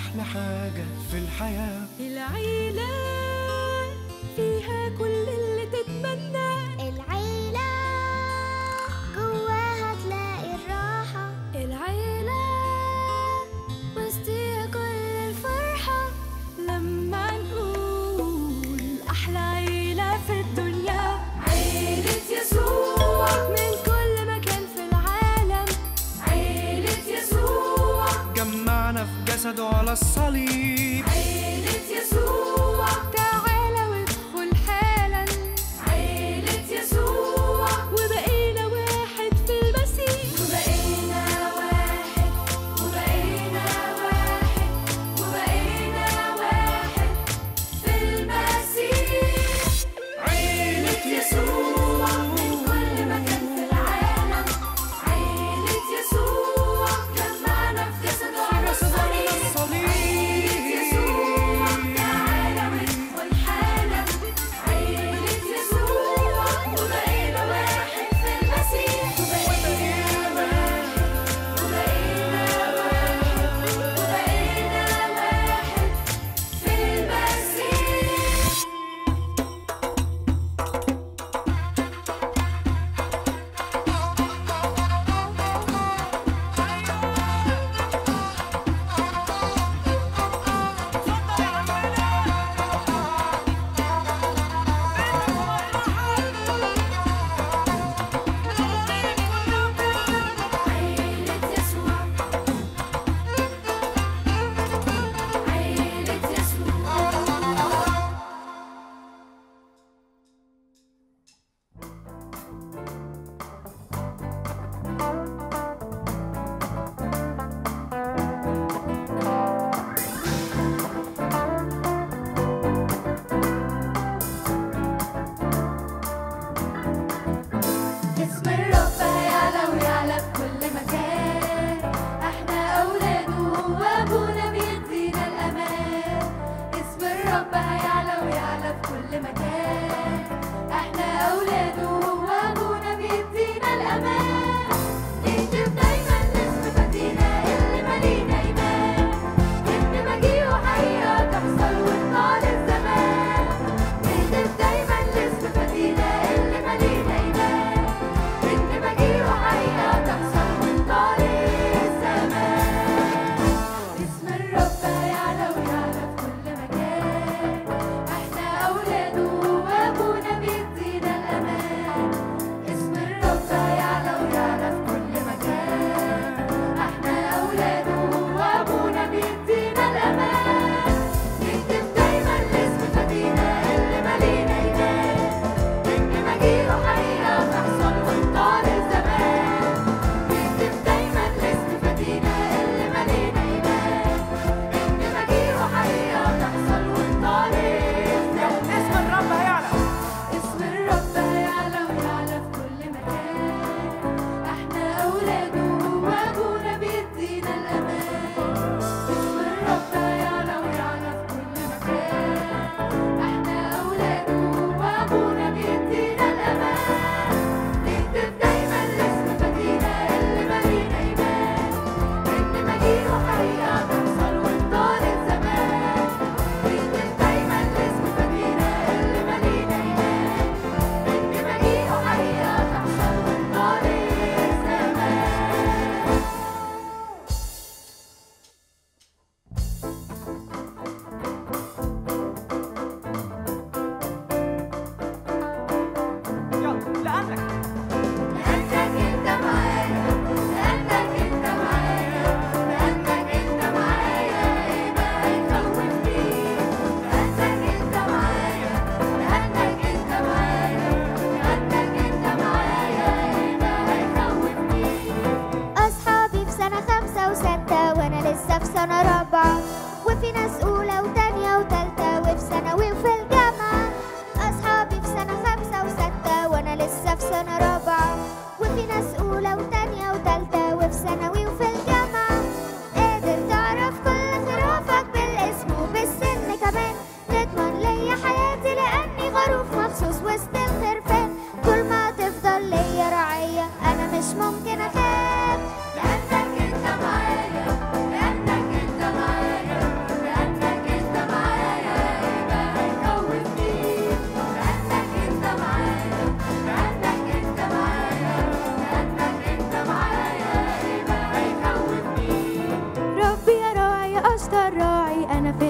أحلى حاجة في الحياة العيلة فيها كل اللي تتمنى العيلة جواها تلاقي الراحة العيلة وسطيها كل الفرحة لما نقول أحلى عيلة في الدنيا عيلة يسوع من كل مكان في العالم عيلة يسوع جمعنا في جسده على الصليب عيلة يسوع تعالى وادخل حالا عيلة يسوع وبقينا واحد في المسيح وبقينا واحد وبقينا واحد وبقينا واحد في المسيح عيلة يسوع من كل مكان في العالم عيلة يسوع جمعنا في جسده على الصليب عيلة يسوع تعالى وادخل حالا عيلة يسوع وبقينا واحد في المسيح وبقينا واحد وبقينا واحد وبقينا واحد في المسيح عيلة يسوع عيلة يسوع اسم الرب هيعلى ويعلى في كل مكان احنا اولاده وابونا بيدينا الامان اسم الرب هيعلى ويعلى في كل مكان احنا اولاده وابونا بيدينا الامان نكتب دايما اسم فدينا اللي مالينا ايمان ان مجيئه حقيقه تحصل وطال الزمان نكتب دايما اسم فدينا اللي مالينا ايمان ان مجيئه حقيقه تحصل وطال الزمان اسم الرب هيعلى ويعلى في كل مكان احنا اولاده وابونا بيدينا الامان اسم الرب هيعلى ويعلى في كل مكان احنا اولاده وابونا بيدينا الامان نكتب دايما الاسم فدينا اللي مالينا ايمان ان مجيئه حقيقه تحصل وطال الزمان نكتب دايما الاسم فدينا اللي مالينا ايمان ان مجيئه حقيقه تحصل وطال الزمان اسم الرب هيعلى اسم الرب هيعلى ويعلى في كل مكان احنا اولاده وابونا بيدينا الامان اسم الرب هيعلى ويعلى في كل مكان احنا اولاده وابونا بيدينا الامان نكتب دايما الاسم فدينا اللي مالينا ايمان ان مجيئه حقيقه تحصل وطال الزمان نكتب دايما الاسم فدينا اللي مالينا ايمان ان مجيئه حقيقه تحصل وطال الزمان يلا لأنك لأنك أنت معايا لأنك أنت معايا لأنك أنت معايا إيه ما هيخوفني لأنك أنت معايا لأنك أنت معايا لأنك أنت معايا إيه ما هيخوفني أصحابي في سنة خمسة وستة وأنا لسه في سنة رابعة وفي ناس أولى وتانية وتالتة وفي ثانوي وفي الجامعة أصحابي في سنة خمسة وستة وأنا لسه في سنة رابعة وفي ناس أولى وتانية وتالتة وفي ثانوي وفي الجامعة قادر تعرف كل خرافك بالاسم وبالسن كمان تضمن ليا حياتي لأني خروف مخصوص وسط الخرفان طول ما تفضل ليا رعية أنا مش ممكن أخاف لأنك أنت معايا لأنك أنت معايا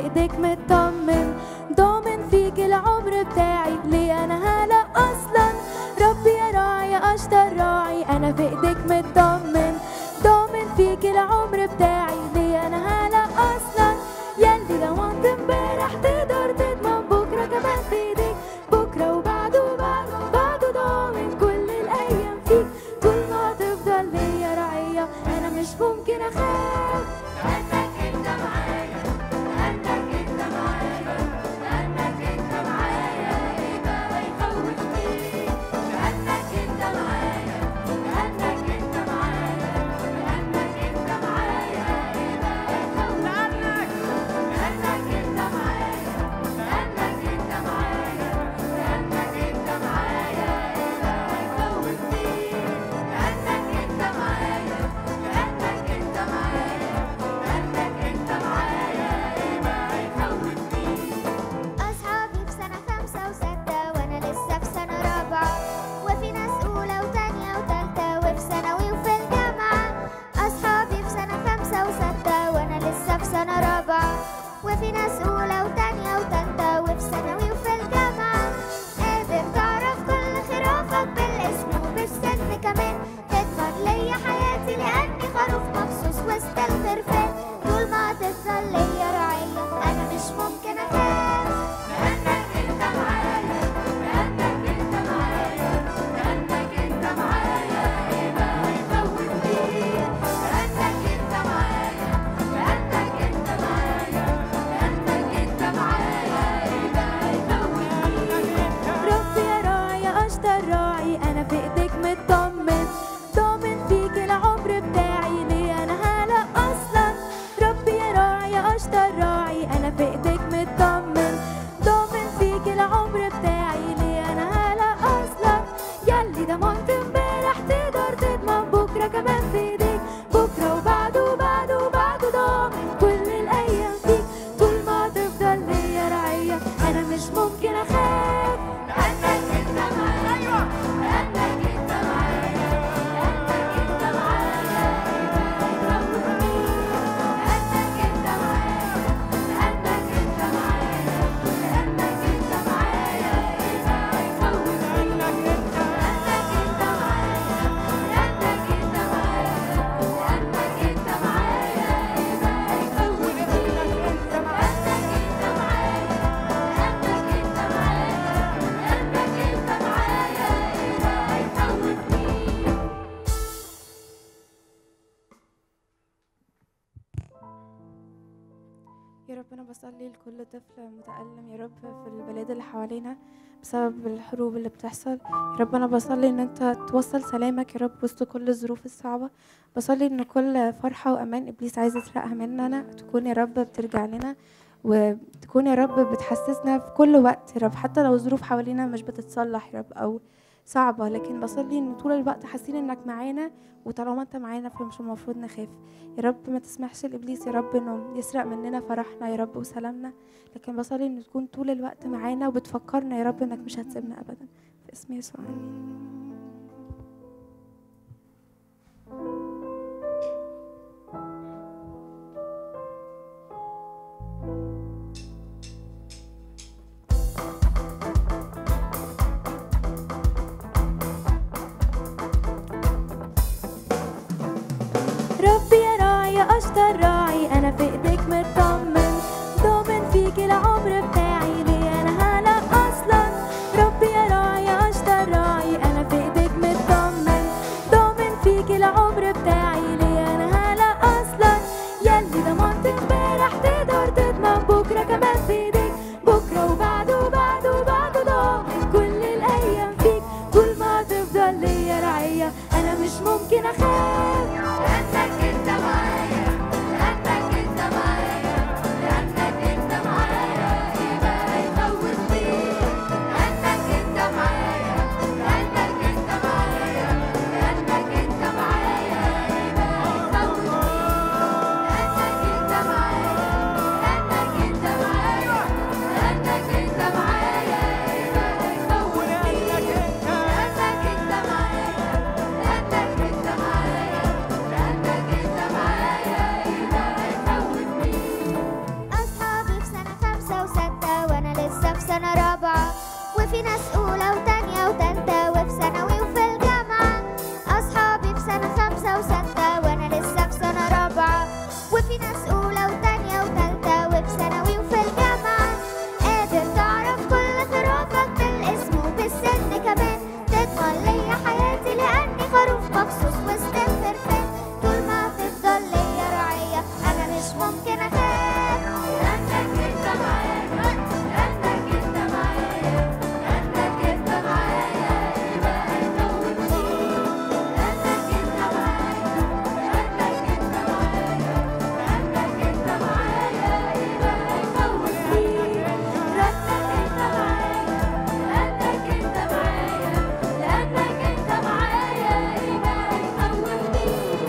ايديك مطمن ضامن فيك العمر بتاعي ليه انا هلا اصلا ربي يا راعي اشطر راعي انا في ايديك مطمن ضامن فيك العمر بتاعي ليه انا هلا اصلا ياللي ضمنت امبارح تقدر تضمن بكره كمان في ايديك بكره وبعده وبعده وبعده ضامن كل الايام فيك طول ما تفضل ليا رعيه انا مش ممكن اخاف لأنك أنت معايا لأنك أنت معايا لأنك أنت معايا إيه بقى يخوفني لأنك أنت معايا لأنك أنت معايا لأنك أنت معايا إيه بقى يخوفني لأنك أنت معايا لأنك أنت معايا لأنك أنت معايا إيه بقى يخوفني لأنك أنت معايا لأنك أنت معايا لأنك أنت معايا إيه بقى يخوفني أصحابي في سنة خمسة وستة وأنا لسه في سنة رابعة وفي ناس أولى وتانية وتالتة وفي ثانوي وفي الجامعة أصحابي في سنة خمسة وستة وأنا لسه في سنة رابعة وفي ناس أولى وتانية وتالتة وفي ثانوي وفي الجامعة قادر تعرف كل خرافك بالاسم وبالسن كمان تضمن ليا حياتي لأني خروف مخصوص وسط الخرفان طول ما تفضل ليا رعية أنا مش ممكن أخاف لأنك أنت معايا لأنك أنت معايا لأنك أنت معايا إيه بقى يخوفني لأنك أنت معايا لأنك أنت معايا لأنك أنت معايا إيه بقى يخوفني ربي يا راعي اشطر راعي انا في ايديك مطمن ضامن فيك العمر بتاعي ليه انا هلا اصلا ربي يا راعي اشطر راعي انا في ايديك مطمن ضامن فيك العمر بتاعي ليه انا هلا اصلا ياللي ضمنت امبارح تقدر تضمن بكره كمان في ايديك بكره وبعده وبعده وبعده ضامن كل الايام فيك طول ما تفضل ليا رعيه انا مش ممكن اخاف لأنك أنت معايا لأنك أنت معايا لأنك أنت معايا إيه بقى يخوفني لأنك أنت معايا لأنك أنت معايا لأنك أنت معايا إيه بقى يخوفني لأنك أنت معايا لأنك أنت معايا لأنك أنت معايا إيه بقى يخوفني لأنك أنت معايا لأنك أنت معايا لأنك أنت معايا إيه بقى يخوفني يا رب أنا بصلي لكل طفل متألم يا رب في البلاد اللي حوالينا بسبب الحروب اللي بتحصل يا رب أنا بصلي إن أنت توصل سلامك يا رب وسط كل الظروف الصعبة بصلي إن كل فرحة وأمان إبليس عايز يسرقها مننا تكون يا رب بترجع لنا وتكون يا رب بتحسسنا في كل وقت يا رب حتى لو الظروف حوالينا مش بتتصلح يا رب أو صعبة لكن بصلي إن طول الوقت حاسين إنك معانا وطالما أنت معانا فمش المفروض نخاف يا رب ما تسمحش لابليس يا رب انه يسرق مننا فرحنا يا رب وسلامنا لكن بصلي ان تكون طول الوقت معانا وبتفكرنا يا رب انك مش هتسيبنا ابدا في اسم يسوع امين ربي يا راعي اشطر راعي انا في ايديك مطمن ضامن فيك العمر بتاعي ليه انا هلا اصلا ربي يا راعي اشطر راعي انا في وستة وانا لسه في سنة رابعة وفي ناس اولى وتانية وتالتة وفي ثانوي وفي الجامعة قادر تعرف كل خرافك بالاسم وبالسن كمان تضمن ليا حياتي لاني خروف مخصوص وسط الفرفان طول ما تفضل ليا رعية انا مش ممكن اخاف لأنك أنت معايا لأنك أنت معايا لأنك أنت معايا يبقى هيخوفني لأنك أنت معايا لأنك أنت معايا لأنك أنت معايا يبقى هيخوفني لأنك أنت معايا لأنك أنت معايا لأنك أنت معايا يبقى هيخوفني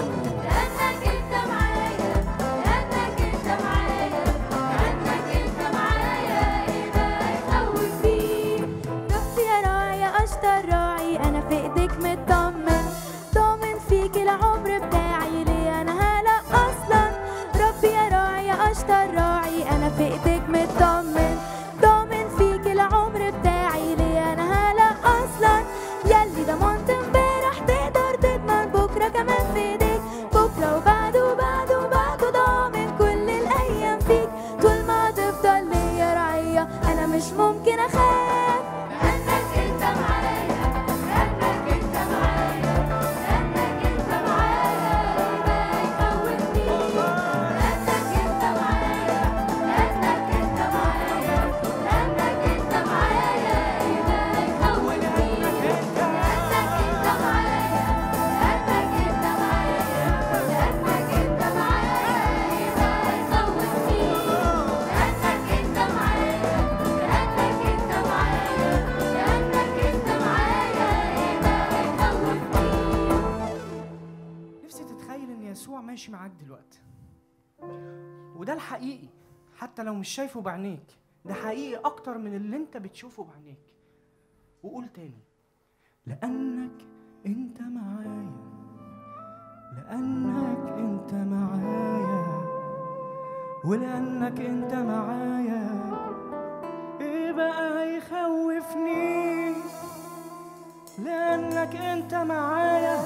لأنك أنت معايا لأنك أنت معايا لأنك أنت معايا يبقى هيخوفني ربي يا راعي اشطر راعي انا في ايديك مطمن ضامن فيك العمر بتاعي ليه انا هلا اصلا ربي يا راعي اشطر راعي انا في ايديك مطمن ضامن فيك العمر بتاعي ليه انا هلا اصلا ياللي ضمنت امبارح تقدر تضمن بكره كمان في ايديك بكره وبعده وبعده وبعده ضامن كل الايام فيك طول ما تفضل ليا رعيه انا مش ممكن اخاف لأنك أنت معايا لأنك أنت معايا لأنك أنت معايا يبقى هيخوفني لأنك أنت معايا لأنك أنت معايا لأنك أنت معايا يبقى هيخوفني لأنك أنت معايا لأنك أنت معايا لأنك أنت معايا يبقى هيخوفني لأنك أنت معايا لأنك أنت معايا لأنك أنت معايا يبقى هيخوفني نفسي تتخيل ان يسوع ماشي معاك دلوقتي وده الحقيقي حتى لو مش شايفه بعينيك ده حقيقي اكتر من اللي انت بتشوفه بعينيك وقول تاني لانك انت معايا لانك انت معايا ولانك انت معايا ايه بقى هيخوفني لانك انت معايا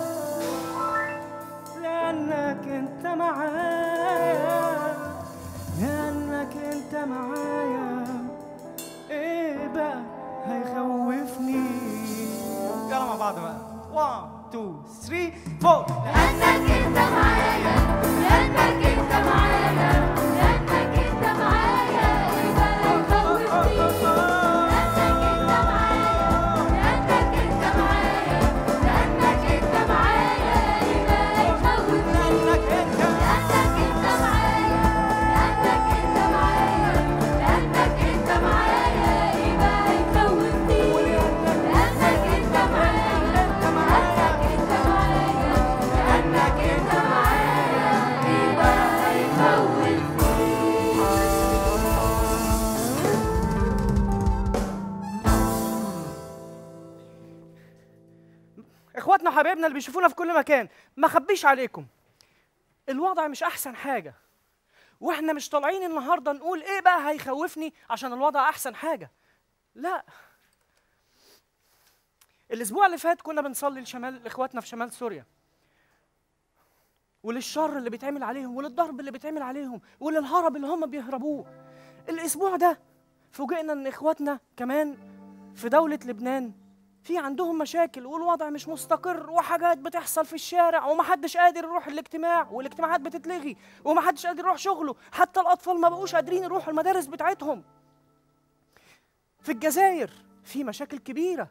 لأنك أنت معايا لأنك أنت معايا إيه بقى هيخوفني يلا مع بعض بقى 1 2 3 4 لأنك أنت معايا لأنك أنت معايا لأنك أنت معايا يبقى هيخوفني لأنك أنت معايا لأنك أنت معايا لأنك أنت معايا يبقى هيخوفني لأنك أنت لأنك أنت معايا لأنك أنت معايا لأنك أنت معايا يبقى هيخوفني لأنك أنت معايا لأنك أنت معايا لأنك أنت معايا يبقى هيخوفني اخواتنا وحبايبنا اللي بيشوفونا في كل مكان ما خبيش عليكم الوضع مش احسن حاجه واحنا مش طالعين النهارده نقول ايه بقى هيخوفني عشان الوضع احسن حاجه لا الاسبوع اللي فات كنا بنصلي لشمال اخواتنا في شمال سوريا وللشر اللي بيتعمل عليهم وللضرب اللي بيتعمل عليهم وللهرب اللي هم بيهربوه الاسبوع ده فوجئنا ان اخواتنا كمان في دولة لبنان في عندهم مشاكل والوضع مش مستقر وحاجات بتحصل في الشارع ومحدش قادر يروح الاجتماع والاجتماعات بتتلغي ومحدش قادر يروح شغله حتى الأطفال ما بقوش قادرين يروحوا المدارس بتاعتهم في الجزائر في مشاكل كبيرة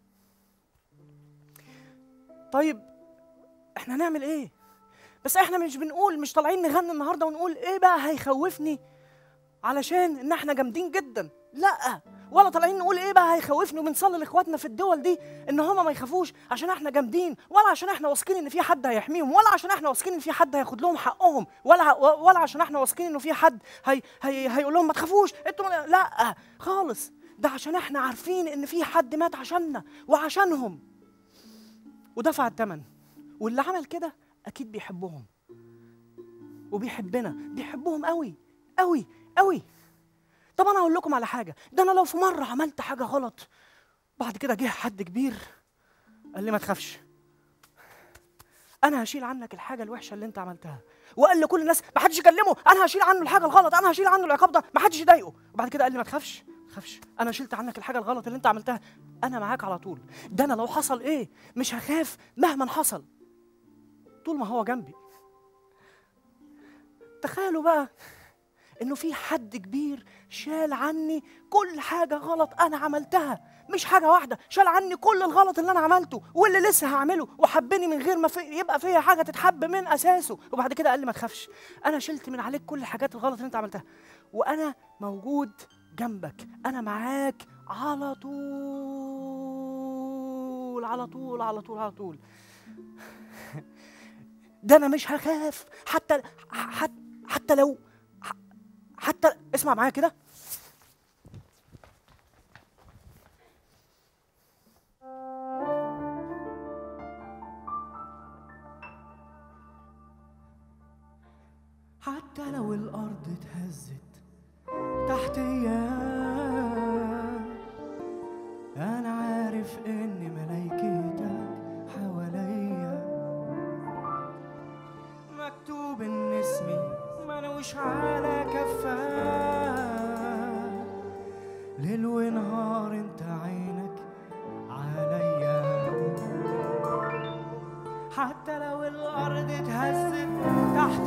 طيب احنا هنعمل ايه بس احنا مش بنقول مش طالعين نغني النهارده ونقول ايه بقى هيخوفني علشان ان احنا جامدين جدا لا ولا طالعين نقول ايه بقى هيخوفني وبنصلي لاخواتنا في الدول دي ان هم ما يخافوش عشان احنا جامدين ولا عشان احنا واثقين ان في حد هيحميهم ولا عشان احنا واثقين ان في حد هياخد لهم حقهم ولا ولا عشان احنا واثقين انه في حد هي هي هيقول لهم ما تخافوش انتوا ما- لا خالص ده عشان احنا عارفين ان في حد مات عشاننا وعشانهم ودفع الثمن واللي عمل كده اكيد بيحبهم وبيحبنا بيحبهم قوي قوي قوي طب انا اقول لكم على حاجه ده انا لو في مره عملت حاجه غلط بعد كده جه حد كبير قال لي ما تخافش انا هشيل عنك الحاجه الوحشه اللي انت عملتها وقال لكل الناس ما حدش يكلمه انا هشيل عنه الحاجه الغلط انا هشيل عنه العقاب ده ما حدش يضايقه وبعد كده قال لي ما تخافش ما تخافش انا شلت عنك الحاجه الغلط اللي انت عملتها انا معاك على طول ده انا لو حصل ايه مش هخاف مهما حصل طول ما هو جنبي تخيلوا بقى انه في حد كبير شال عني كل حاجه غلط انا عملتها مش حاجه واحده شال عني كل الغلط اللي انا عملته واللي لسه هعمله وحبني من غير ما في يبقى فيا حاجه تتحب من اساسه وبعد كده قال لي ما تخافش انا شلت من عليك كل الحاجات الغلط اللي انت عملتها وانا موجود جنبك انا معاك على طول على طول على طول على طول ده انا مش هخاف حتى حتى حتى لو حتى اسمع معايا كده حتى لو الأرض اتهزت تحت ايام أنا عارف إن ملايكتك حواليا مكتوب إن اسمي ملوش على كفاك ليل ونهار انت عينك عليا حتى لو الارض اتهزت تحت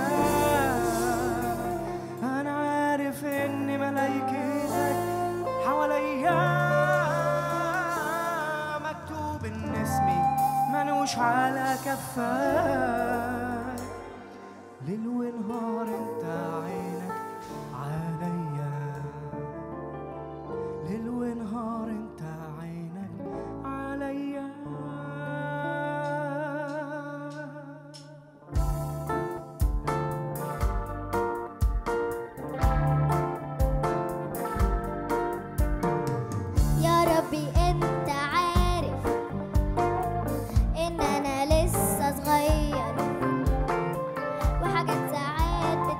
انا عارف ان ملايكتك حواليا مكتوب ان اسمي ملوش على كفاك ليل ونهار انت عينك عليا ليل ونهار انت عينك عليا يا ربي انت عارف ان انا لسه صغير وحاجات ساعات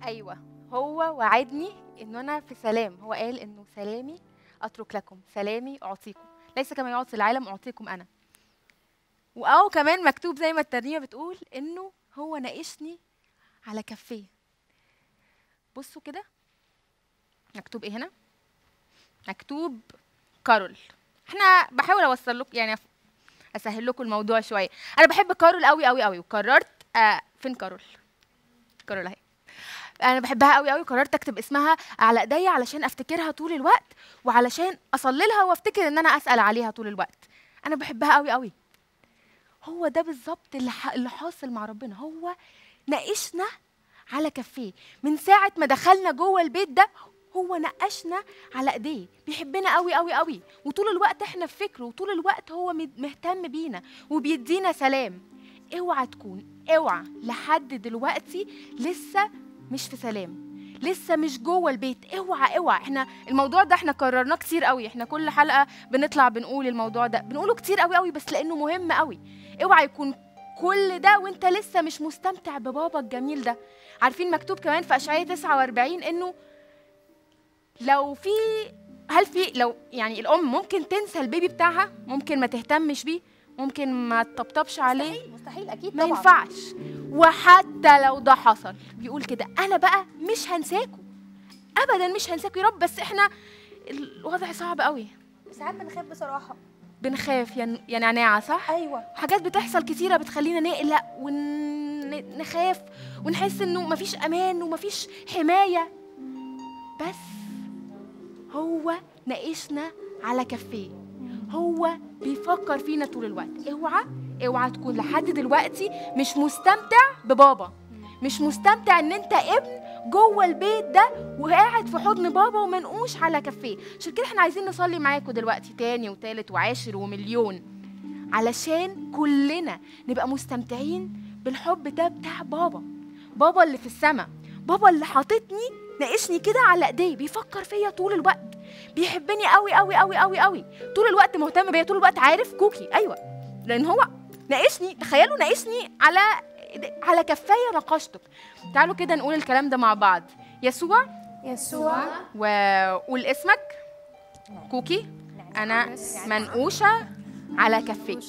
ايوه هو وعدني انه انا في سلام هو قال انه سلامي اترك لكم سلامي اعطيكم ليس كما يعطي العالم اعطيكم انا واو كمان مكتوب زي ما الترنيمه بتقول انه هو ناقشني على كفيه بصوا كده مكتوب ايه هنا مكتوب كارول احنا بحاول اوصل لكم يعني أف- اسهل لكم الموضوع شويه انا بحب كارول قوي قوي قوي وقررت آه فين كارول كارول اهي انا بحبها قوي قوي قررت اكتب اسمها على ايديا علشان افتكرها طول الوقت وعلشان اصلي لها وافتكر ان انا اسال عليها طول الوقت انا بحبها قوي قوي هو ده بالظبط اللي ح- اللي حاصل مع ربنا هو ناقشنا على كفيه من ساعه ما دخلنا جوه البيت ده هو نقشنا على ايديه بيحبنا قوي قوي قوي وطول الوقت احنا في فكره وطول الوقت هو مد- مهتم بينا وبيدينا سلام اوعى تكون اوعى لحد دلوقتي لسه مش في سلام لسه مش جوه البيت اوعى اوعى احنا الموضوع ده احنا كررناه كتير قوي احنا كل حلقه بنطلع بنقول الموضوع ده بنقوله كتير قوي قوي بس لانه مهم قوي اوعى يكون كل ده وانت لسه مش مستمتع ببابا الجميل ده عارفين مكتوب كمان في اشعياء 49 انه لو في هل في لو يعني الام ممكن تنسى البيبي بتاعها ممكن ما تهتمش بيه ممكن ما تطبطبش عليه مستحيل مستحيل اكيد ما طبعا ينفعش وحتى لو ده حصل بيقول كده انا بقى مش هنساكوا ابدا مش هنساكوا يا رب بس احنا الوضع صعب قوي ساعات بنخاف بصراحه بنخاف يا يا نعناعه صح ايوه حاجات بتحصل كتيره بتخلينا نقلق ونخاف ونحس انه مفيش امان ومفيش حمايه بس هو ناقشنا على كفيه هو بيفكر فينا طول الوقت اوعى اوعى تكون لحد دلوقتي مش مستمتع ببابا مش مستمتع ان انت ابن جوه البيت ده وقاعد في حضن بابا ومنقوش على كفيه عشان كده احنا عايزين نصلي معاكم دلوقتي تاني وتالت وعاشر ومليون علشان كلنا نبقى مستمتعين بالحب ده بتاع بابا بابا اللي في السما بابا اللي حاططني ناقشني كده على ايديه بيفكر فيا طول الوقت بيحبني قوي قوي قوي قوي قوي طول الوقت مهتم بيا طول الوقت عارف كوكي ايوه لان هو ناقشني تخيلوا ناقشني على على كفايه نقشتك تعالوا كده نقول الكلام ده مع بعض يسوع يسوع وقول اسمك كوكي انا منقوشه على كفيك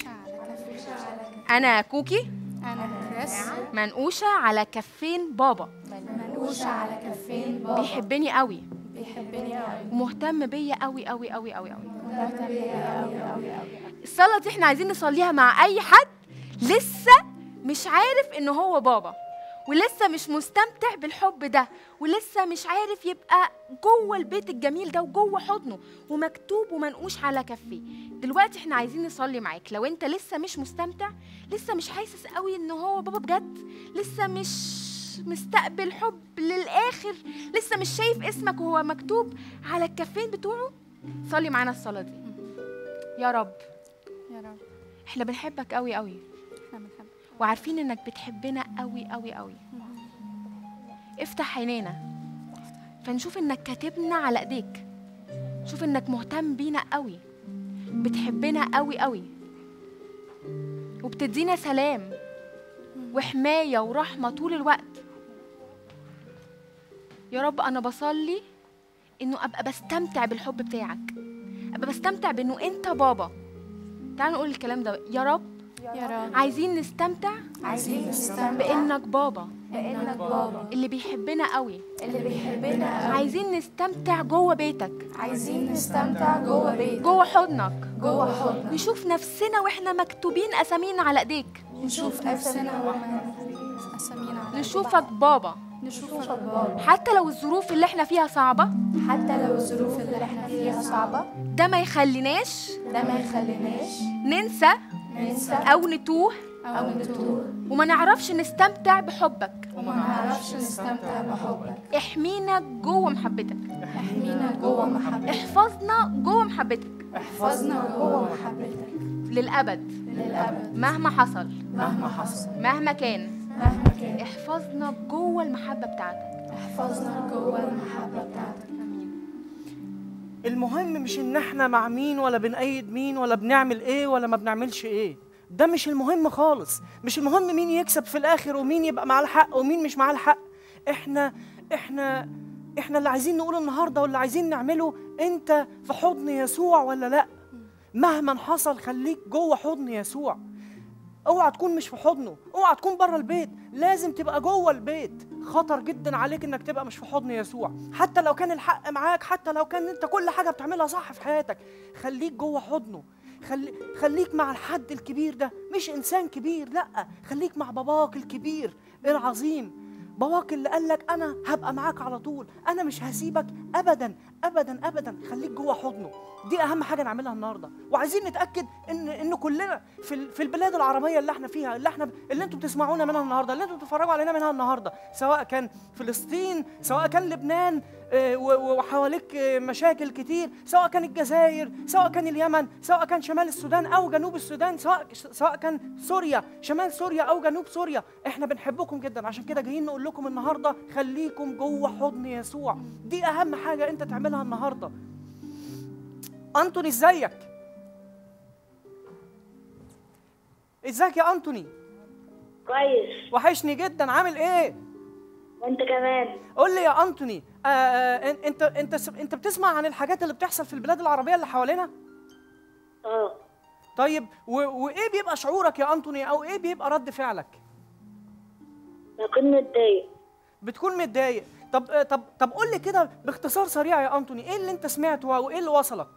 انا كوكي انا كريس منقوشه على كفين بابا منقوشة على كفين بابا بيحبني قوي بيحبني قوي ومهتم بيا قوي قوي قوي قوي قوي مهتم بيا قوي قوي قوي الصلاه دي احنا عايزين نصليها مع اي حد لسه مش عارف ان هو بابا ولسه مش مستمتع بالحب ده ولسه مش عارف يبقى جوه البيت الجميل ده وجوه حضنه ومكتوب ومنقوش على كفيه دلوقتي احنا عايزين نصلي معاك لو انت لسه مش مستمتع لسه مش حاسس قوي ان هو بابا بجد لسه مش مستقبل حب للاخر لسه مش شايف اسمك وهو مكتوب على الكفين بتوعه صلي معانا الصلاه دي يا رب يا رب احنا بنحبك قوي قوي احنا بنحبك وعارفين انك بتحبنا قوي قوي قوي افتح عينينا فنشوف انك كاتبنا على ايديك شوف انك مهتم بينا قوي بتحبنا قوي قوي وبتدينا سلام وحماية ورحمة طول الوقت يا رب أنا بصلي إنه أبقى بستمتع بالحب بتاعك أبقى بستمتع بإنه أنت بابا تعالوا نقول الكلام ده يا رب يا رب عايزين نستمتع عايزين نستمتع بانك بابا بانك بابا اللي بيحبنا قوي اللي بيحبنا قوي عايزين نستمتع جوه بيتك عايزين نستمتع جوه بيتك جوه حضنك جوه حضنك نشوف نفسنا واحنا مكتوبين اسامينا على ايديك نشوف نفسنا واحنا اسامينا على نشوفك بابا نشوفك بابا حتى لو الظروف اللي احنا فيها صعبة حتى لو الظروف اللي احنا فيها صعبة ده ما يخليناش ده ما يخليناش ننسى ننسى او نتوه او نتوه وما نعرفش نستمتع بحبك وما نعرفش نستمتع بحبك احمينا جوه محبتك احمينا جوه محبتك احفظنا جوه محبتك احفظنا جوه محبتك للابد للأبد مهما حصل مهما حصل مهما كان مهما كان احفظنا جوه المحبة بتاعتك احفظنا جوه المحبة بتاعتك المهم مش ان احنا مع مين ولا بنأيد مين ولا بنعمل ايه ولا ما بنعملش ايه ده مش المهم خالص مش المهم مين يكسب في الاخر ومين يبقى معاه الحق ومين مش معاه الحق احنا احنا احنا اللي عايزين نقوله النهارده واللي عايزين نعمله انت في حضن يسوع ولا لا مهما حصل خليك جوه حضن يسوع اوعى تكون مش في حضنه اوعى تكون بره البيت لازم تبقى جوه البيت خطر جدا عليك انك تبقى مش في حضن يسوع حتى لو كان الحق معاك حتى لو كان انت كل حاجه بتعملها صح في حياتك خليك جوه حضنه خلي خليك مع الحد الكبير ده مش انسان كبير لا خليك مع باباك الكبير العظيم باباك اللي قال لك انا هبقى معاك على طول انا مش هسيبك ابدا ابدا ابدا خليك جوه حضنه دي اهم حاجه نعملها النهارده وعايزين نتاكد ان ان كلنا في ال- في البلاد العربيه اللي احنا فيها اللي احنا اللي انتوا بتسمعونا منها النهارده اللي انتوا بتتفرجوا علينا منها النهارده سواء كان فلسطين سواء كان لبنان آه، و- و- وحواليك آه، مشاكل كتير سواء كان الجزائر سواء كان اليمن سواء كان شمال السودان او جنوب السودان سواء سواء كان سوريا شمال سوريا او جنوب سوريا احنا بنحبكم جدا عشان كده جايين نقول لكم النهارده خليكم جوه حضن يسوع دي اهم حاجه انت تعملها النهارده انتوني ازيك ازيك يا انتوني كويس وحشني جدا عامل ايه وانت كمان قول لي يا انتوني آه آه إن- انت انت س- انت بتسمع عن الحاجات اللي بتحصل في البلاد العربيه اللي حوالينا اه طيب و... وايه بيبقى شعورك يا انتوني او ايه بيبقى رد فعلك بكون متضايق بتكون متضايق طب آه، طب طب قول لي كده باختصار سريع يا انتوني ايه اللي انت سمعته وايه اللي وصلك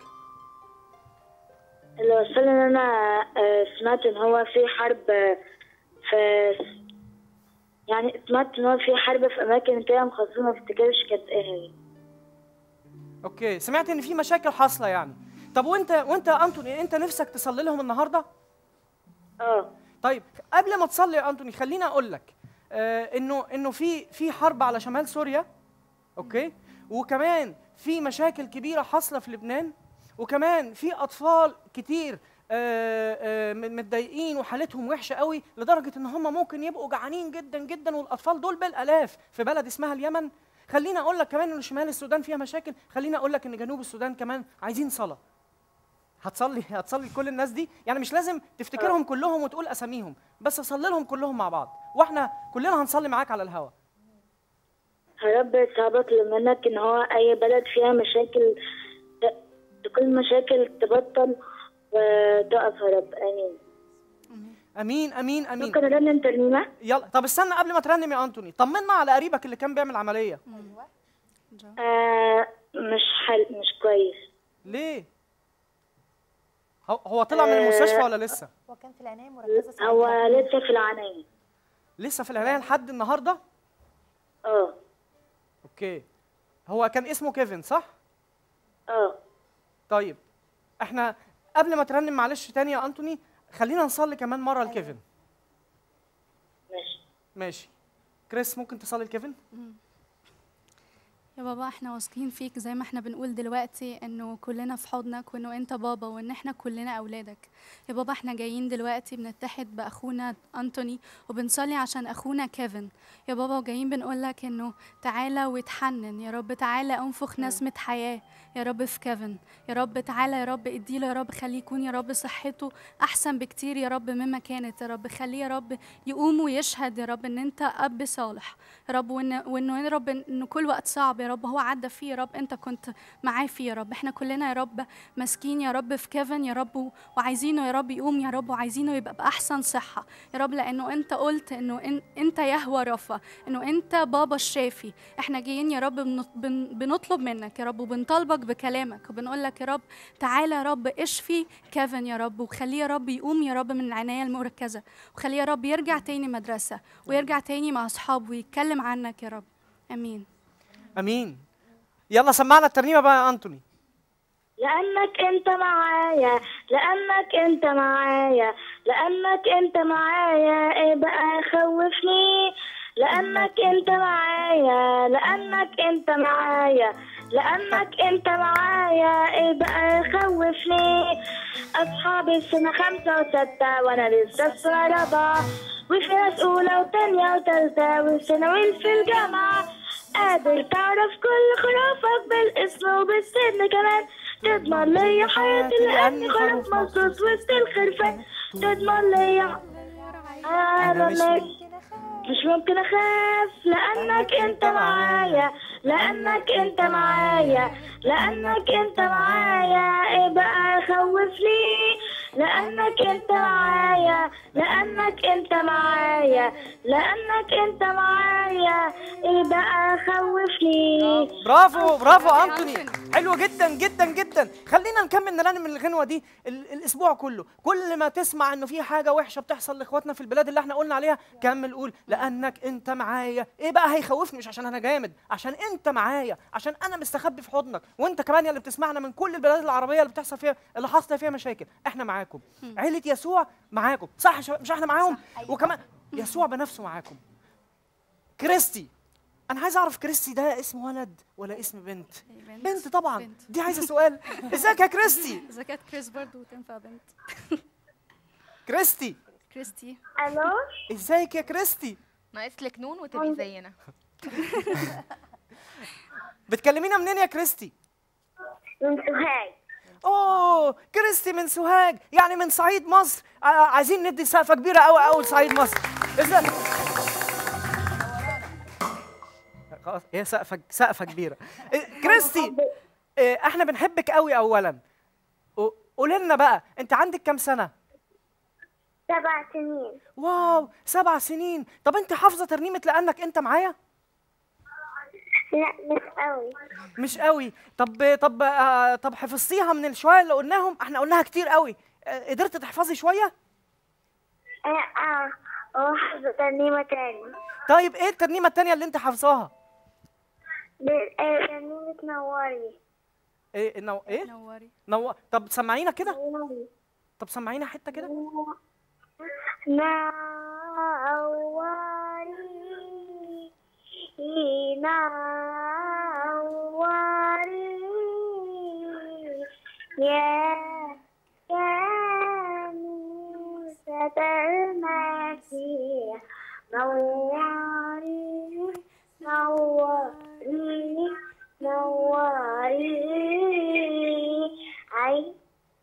اللي وصلني ان انا آه، سمعت ان هو في حرب آه، في يعني سمعت ان هو في حرب في اماكن كده مخصصة ما افتكرش كانت ايه هي اوكي سمعت ان في مشاكل حاصله يعني طب وانت وانت يا انتوني انت نفسك تصلي لهم النهارده اه طيب قبل ما تصلي يا انتوني خليني اقول لك آه انه انه في في حرب على شمال سوريا اوكي وكمان في مشاكل كبيره حاصله في لبنان وكمان في اطفال كتير آه، آه، م- متضايقين وحالتهم وحشه قوي لدرجه ان هم ممكن يبقوا جعانين جدا جدا والاطفال دول بالالاف في بلد اسمها اليمن خليني اقول لك كمان ان شمال السودان فيها مشاكل خليني اقول لك ان جنوب السودان كمان عايزين صلاه هتصلي هتصلي لكل الناس دي يعني مش لازم تفتكرهم كلهم وتقول اساميهم بس صلي لهم كلهم مع بعض واحنا كلنا هنصلي معاك على الهوا يا رب يصعبك منك ان هو اي بلد فيها مشاكل ت- كل مشاكل تبطل وتقف يا رب امين امين امين امين ممكن ارنم ترنيمه يلا طب استنى قبل ما ترنم يا انتوني طمنا على قريبك اللي كان بيعمل عمليه آه مش حل مش كويس ليه هو هو طلع من المستشفى ولا لسه هو كان في العنايه مركزه هو ساعتها. لسه في العناية لسه في العنايه لحد النهارده اه اوكي هو كان اسمه كيفن صح اه طيب احنا قبل ما ترنم معلش تاني يا انتوني خلينا نصلي كمان مره لكيفن ماشي ماشي كريس ممكن تصلي لكيفن يا بابا احنا واثقين فيك زي ما احنا بنقول دلوقتي انه كلنا في حضنك وانه انت بابا وان احنا كلنا اولادك يا بابا احنا جايين دلوقتي بنتحد باخونا انتوني وبنصلي عشان اخونا كيفن يا بابا وجايين بنقول لك انه تعالى وتحنن يا رب تعالى انفخ نسمة حياة يا رب في كيفن يا رب تعالى يا رب اديله يا رب خليه يكون يا رب صحته احسن بكتير يا رب مما كانت يا رب خليه يا رب يقوم ويشهد يا رب ان انت اب صالح يا رب وان وانه يا رب انه كل وقت صعب يا رب هو عدى فيه يا رب انت كنت معاه فيه يا رب احنا كلنا يا رب ماسكين يا رب في كيفن يا رب و- وعايزينه يا رب يقوم يا رب وعايزينه يبقى باحسن صحه يا رب لانه انت قلت انه إن انت يهوى رفا انه انت بابا الشافي احنا جايين يا رب بن- بن- بنطلب منك يا رب وبنطالبك بكلامك وبنقول لك يا رب تعالى يا رب اشفي كيفن يا رب وخليه يا رب يقوم يا رب من العنايه المركزه وخليه يا رب يرجع تاني مدرسه ويرجع تاني مع اصحابه ويتكلم عنك يا رب امين امين يلا سمعنا الترنيمه بقى يا انتوني لأنك أنت معايا لأنك أنت معايا لأنك أنت معايا إيه بقى خوفني لأنك أنت معايا لأنك أنت معايا لأنك أنت معايا إيه بقى خوفني أصحابي في سنة خمسة وستة وأنا لسه في سنة رابعة وفي ناس أولى وتانية وتالتة وثانوي في الجامعة قادر تعرف كل خرافك بالاسم وبالسن كمان تضمن لي حياتي لأني خروف مصوص وسط الخرفان تضمن لي أنا مش- أنا مش ممكن اخاف لانك انت معايا لانك انت معايا لانك انت معايا ايه بقى يخوفني لانك انت معايا لانك انت معايا لانك انت معايا ايه بقى يخوفني برافو برافو انتوني حلو جدا جدا جدا خلينا نكمل نرنم الغنوه دي ال- الاسبوع كله كل ما تسمع انه في حاجه وحشه بتحصل لاخواتنا في البلاد اللي احنا قلنا عليها كمل قول لانك انت معايا ايه بقى هيخوفني مش عشان انا جامد عشان انت معايا عشان انا مستخبي في حضنك وانت كمان يا اللي بتسمعنا من كل البلاد العربيه اللي بتحصل فيها اللي حاصله فيها مشاكل احنا معاكم عيله يسوع معاكم صح يا شباب؟ مش احنا معاهم وكمان يسوع بنفسه معاكم كريستي انا عايز اعرف كريستي ده اسم ولد ولا اسم بنت بنت. بنت طبعا بنت. دي عايزه سؤال ازيك يا كريستي اذا كانت كريس برضو تنفع بنت كريستي كريستي الو ازيك يا كريستي ناقص لك نون وتبقي زينا بتكلمينا منين يا كريستي من سوهاج اوه كريستي من سوهاج يعني من صعيد مصر ع- عايزين ندي سقفه كبيره قوي قوي لصعيد مصر ازاي خلاص هي سقفه سقفه كبيره إيه، كريستي إيه، احنا بنحبك قوي اولا قو- قولي لنا بقى انت عندك كام سنه سبع سنين واو سبع سنين طب انت حافظه ترنيمه لانك انت معايا لا مش قوي مش قوي طب طب آه طب حفظتيها من الشويه اللي قلناهم احنا قلناها كتير قوي آه قدرت تحفظي شويه اه اه وحفظ ترنيمة تاني طيب ايه الترنيمه التانية اللي انت حافظاها بال- آه، ترنيمة نوري ايه نو... ايه نوري نو... طب سمعينا كده نوري طب سمعينا حته كده نوري نوري يا كنيسة المسيح نوري نوري نوري عي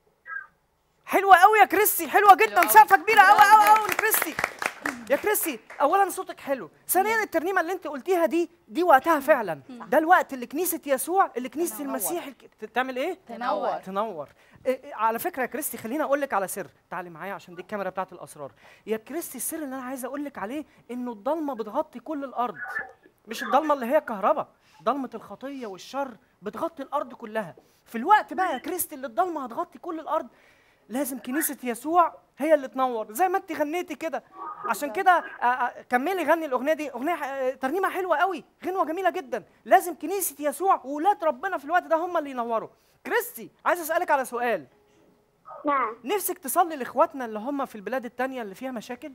حلوه قوي يا كريستي حلوه جدا أوي. سقفه كبيره قوي قوي قوي لكريستي يا كريستي اولا صوتك حلو ثانيا الترنيمه اللي انت قلتيها دي دي وقتها فعلا ده الوقت اللي كنيسه يسوع اللي كنيسه المسيح الك- تعمل ايه تنور. تنور إيه إيه على فكره يا كريستي خليني اقول لك على سر تعالي معايا عشان دي الكاميرا بتاعت الاسرار يا كريستي السر اللي انا عايز اقول لك عليه انه الضلمه بتغطي كل الارض مش الضلمه اللي هي كهرباء ضلمه الخطيه والشر بتغطي الارض كلها في الوقت بقى يا كريستي اللي الضلمه هتغطي كل الارض لازم كنيسه يسوع هي اللي تنور زي ما انت غنيتي كده عشان كده آه، آه، كملي غني الاغنيه دي اغنيه آه، ترنيمه حلوه قوي غنوه جميله جدا لازم كنيسه يسوع وولاد ربنا في الوقت ده هم اللي ينوروا كريستي عايز اسالك على سؤال نعم نفسك تصلي لاخواتنا اللي هم في البلاد التانية اللي فيها مشاكل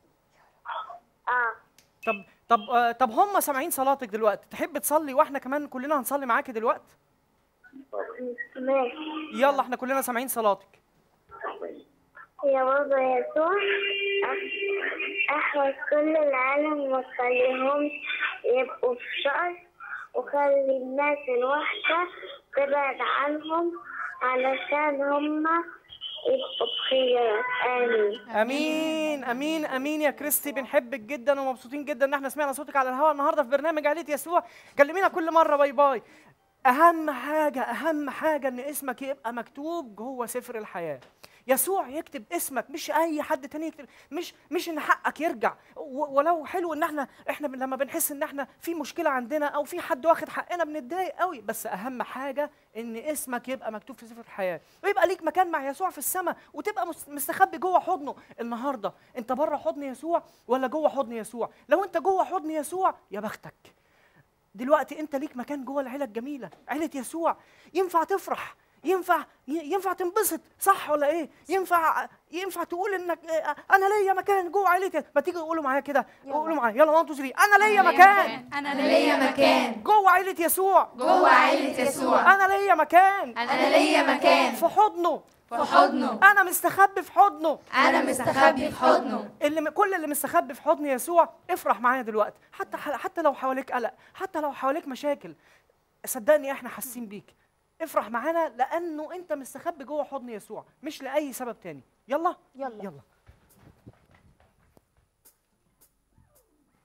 اه طب طب آه، طب هم سامعين صلاتك دلوقتي تحب تصلي واحنا كمان كلنا هنصلي معاكي دلوقتي ماشي يلا احنا كلنا سامعين صلاتك يا بابا يسوع أح- احفظ كل العالم وما تخليهمش يبقوا في شر وخلي الناس الوحشة تبعد عنهم علشان هما يبقوا بخير آمين امين امين امين يا كريستي بنحبك جدا ومبسوطين جدا ان احنا سمعنا صوتك على الهواء النهارده في برنامج عائله يسوع كلمينا كل مره باي باي اهم حاجه اهم حاجه ان اسمك يبقى مكتوب جوه سفر الحياه يسوع يكتب اسمك مش اي حد تاني يكتب مش مش ان حقك يرجع و- ولو حلو ان احنا احنا بن- لما بنحس ان احنا في مشكله عندنا او في حد واخد حقنا بنتضايق قوي بس اهم حاجه ان اسمك يبقى مكتوب في سفر الحياه ويبقى ليك مكان مع يسوع في السماء وتبقى مس- مستخبي جوه حضنه النهارده انت بره حضن يسوع ولا جوه حضن يسوع لو انت جوه حضن يسوع يا بختك دلوقتي انت ليك مكان جوه العيله الجميله عيله يسوع ينفع تفرح ينفع ي- ينفع تنبسط صح ولا ايه ينفع ينفع تقول انك اه، انا ليا مكان جوه عيلتي ما تيجي قولوا معايا كده قولوا معايا يلا 1 2 3 انا ليا مكان انا ليا مكان جوه عيله يسوع جوه عيلة يسوع انا ليا مكان أنا ليا مكان في حضنه في حضنه انا مستخبي في حضنه أنا مستخبي في حضنه اللي م- كل اللي مستخبي في حضن يسوع افرح معايا دلوقتي حتى حتى لو حواليك قلق حتى لو حواليك مشاكل صدقني احنا حاسين بيك افرح معانا لانه انت مستخبي جوه حضن يسوع مش لاي سبب تاني يلا يلا يلا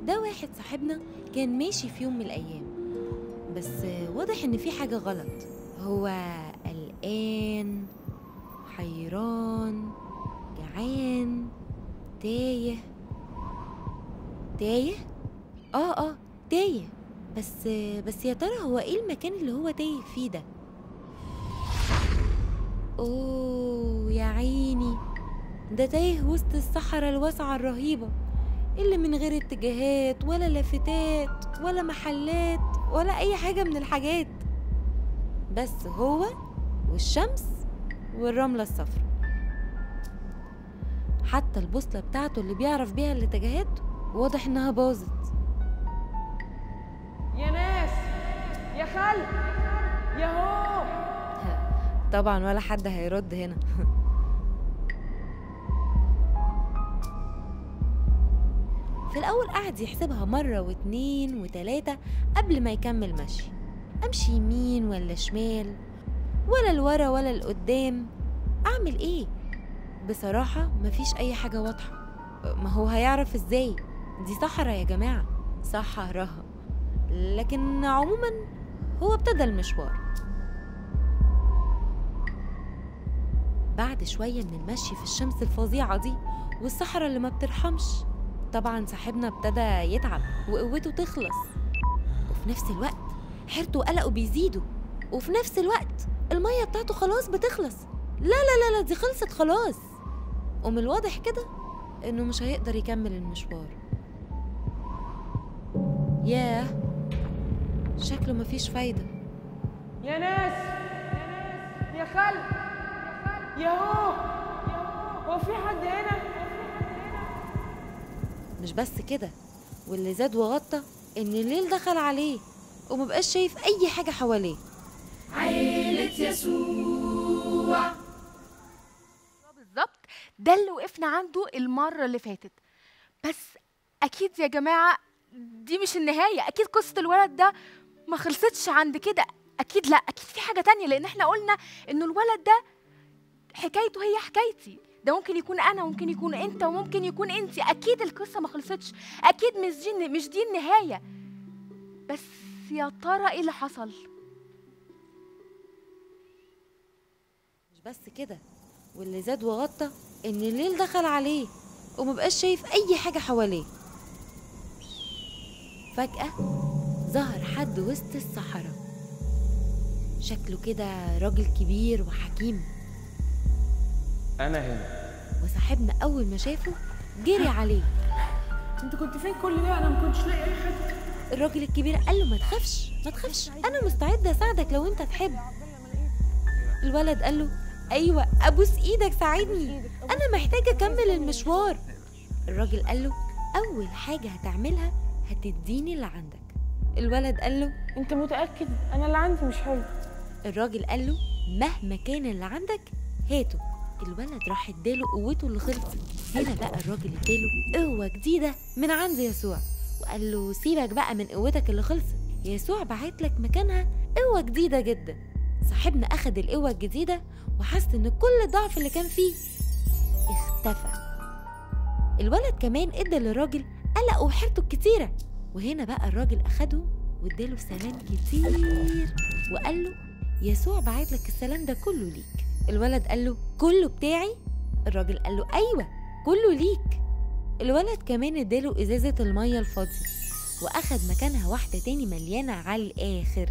ده واحد صاحبنا كان ماشي في يوم من الأيام بس واضح إن في حاجة غلط هو قلقان حيران جعان تايه تايه؟ اه اه تايه بس بس يا ترى هو ايه المكان اللي هو تايه فيه ده؟ اوه يا عيني ده تايه وسط الصحراء الواسعة الرهيبة اللي من غير اتجاهات ولا لافتات ولا محلات ولا أي حاجة من الحاجات بس هو والشمس والرملة الصفراء حتى البوصلة بتاعته اللي بيعرف بيها الاتجاهات واضح إنها باظت يا ناس يا خل يا هو طبعا ولا حد هيرد هنا في الأول قعد يحسبها مرة واتنين وتلاتة قبل ما يكمل مشي أمشي يمين ولا شمال ولا لورا ولا لقدام أعمل إيه؟ بصراحة مفيش أي حاجة واضحة ما هو هيعرف إزاي؟ دي صحراء يا جماعة صحراء لكن عموما هو ابتدى المشوار بعد شوية من المشي في الشمس الفظيعة دي والصحراء اللي ما بترحمش طبعا صاحبنا ابتدى يتعب وقوته تخلص وفي نفس الوقت حيرته وقلقه بيزيدوا وفي نفس الوقت المية بتاعته خلاص بتخلص لا لا لا لا دي خلصت خلاص ومن الواضح كده انه مش هيقدر يكمل المشوار ياه شكله مفيش فايدة يا ناس يا خل يا هو هو في حد هنا مش بس كده واللي زاد وغطى ان الليل دخل عليه ومبقاش شايف اي حاجة حواليه عيلة يسوع بالظبط ده اللي وقفنا عنده المرة اللي فاتت بس أكيد يا جماعة دي مش النهاية أكيد قصة الولد ده ما خلصتش عند كده أكيد لا أكيد في حاجة تانية لأن احنا قلنا إنه الولد ده حكايته هي حكايتي ده ممكن يكون أنا وممكن يكون أنت وممكن يكون أنت أكيد القصة ما خلصتش أكيد مش دي مش دي النهاية بس يا ترى إيه اللي حصل؟ مش بس كده واللي زاد وغطى ان الليل دخل عليه ومبقاش شايف اي حاجة حواليه فجأة ظهر حد وسط الصحراء شكله كده راجل كبير وحكيم انا هنا وصاحبنا اول ما شافه جري عليه انت كنت فين كل ده انا ما كنتش لاقي اي حاجه الراجل الكبير قال له ما تخافش ما تخافش انا مستعد اساعدك لو انت تحب الولد قال له ايوه ابوس ايدك ساعدني انا محتاج اكمل المشوار الراجل قال له اول حاجه هتعملها هتديني اللي عندك الولد قال له انت متاكد انا اللي عندي مش حلو الراجل قال له مهما كان اللي عندك هاته الولد راح اداله قوته اللي خلصت هنا بقى الراجل اداله قوه جديده من عند يسوع وقال له سيبك بقى من قوتك اللي خلصت يسوع بعت لك مكانها قوه جديده جدا صاحبنا اخد القوه الجديده وحس ان كل الضعف اللي كان فيه اختفى الولد كمان ادى للراجل قلقه وحيرته الكتيره وهنا بقى الراجل اخده واداله سلام كتير وقال له يسوع بعت لك السلام ده كله ليك الولد قال له كله بتاعي الراجل قال له ايوه كله ليك الولد كمان اداله ازازه الميه الفاضيه واخد مكانها واحده تاني مليانه على الاخر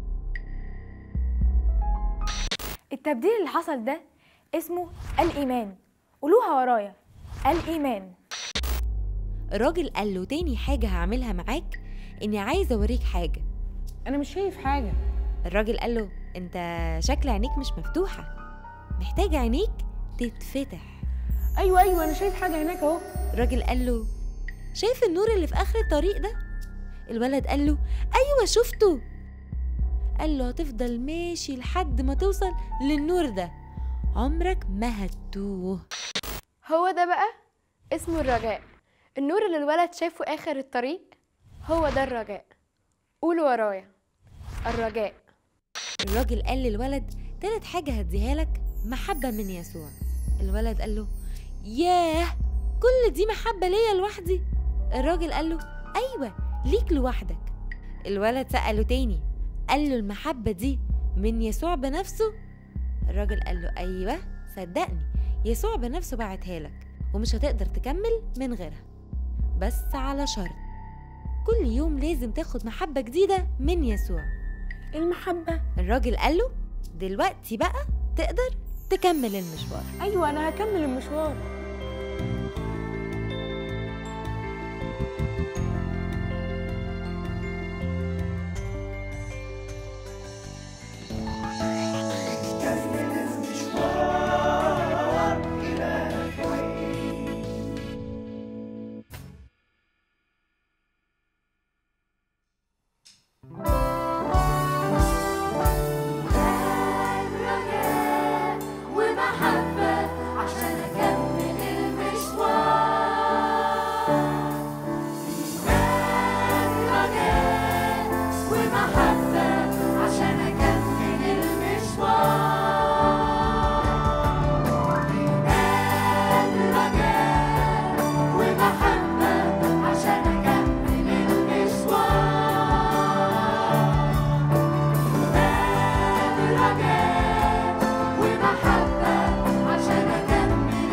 التبديل اللي حصل ده اسمه الإيمان قولوها ورايا الإيمان الراجل قال له تاني حاجه هعملها معاك اني عايز اوريك حاجه انا مش شايف حاجه الراجل قال له انت شكل عينيك مش مفتوحه محتاج عينيك تتفتح ايوه ايوه انا شايف حاجه هناك اهو الراجل قال له شايف النور اللي في اخر الطريق ده الولد قال له ايوه شفته قال له هتفضل ماشي لحد ما توصل للنور ده عمرك ما هتتوه هو ده بقى اسمه الرجاء النور اللي الولد شافه آخر الطريق هو ده الرجاء قولوا ورايا الرجاء الراجل قال للولد تالت حاجة هديها لك محبة من يسوع الولد قال له ياه كل دي محبة ليا لوحدي الراجل قال له أيوة ليك لوحدك الولد سأله تاني قال له المحبة دي من يسوع بنفسه الراجل قال له أيوة صدقني يسوع بنفسه بعتها لك ومش هتقدر تكمل من غيرها بس على شرط كل يوم لازم تاخد محبة جديدة من يسوع المحبة الراجل قال له دلوقتي بقى تقدر تكمل المشوار ايوه انا هكمل المشوار ومحبة عشان أكمل المشوار إيمان رجاء ومحبة عشان أكمل المشوار إيمان رجاء ومحبة عشان أكمل المشوار إيمان رجاء ومحبة عشان أكمل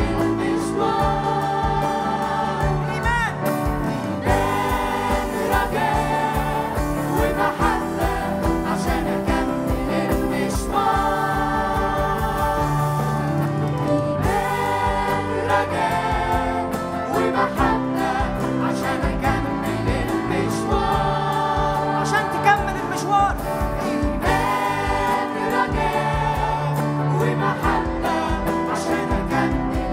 المشوار إيمان إيمان رجاء ومحبة عشان أكمل المشوار إيمان رجاء ومحبة عشان أكمل المشوار عشان تكمل المشوار إيمان رجاء ومحبة عشان أكمل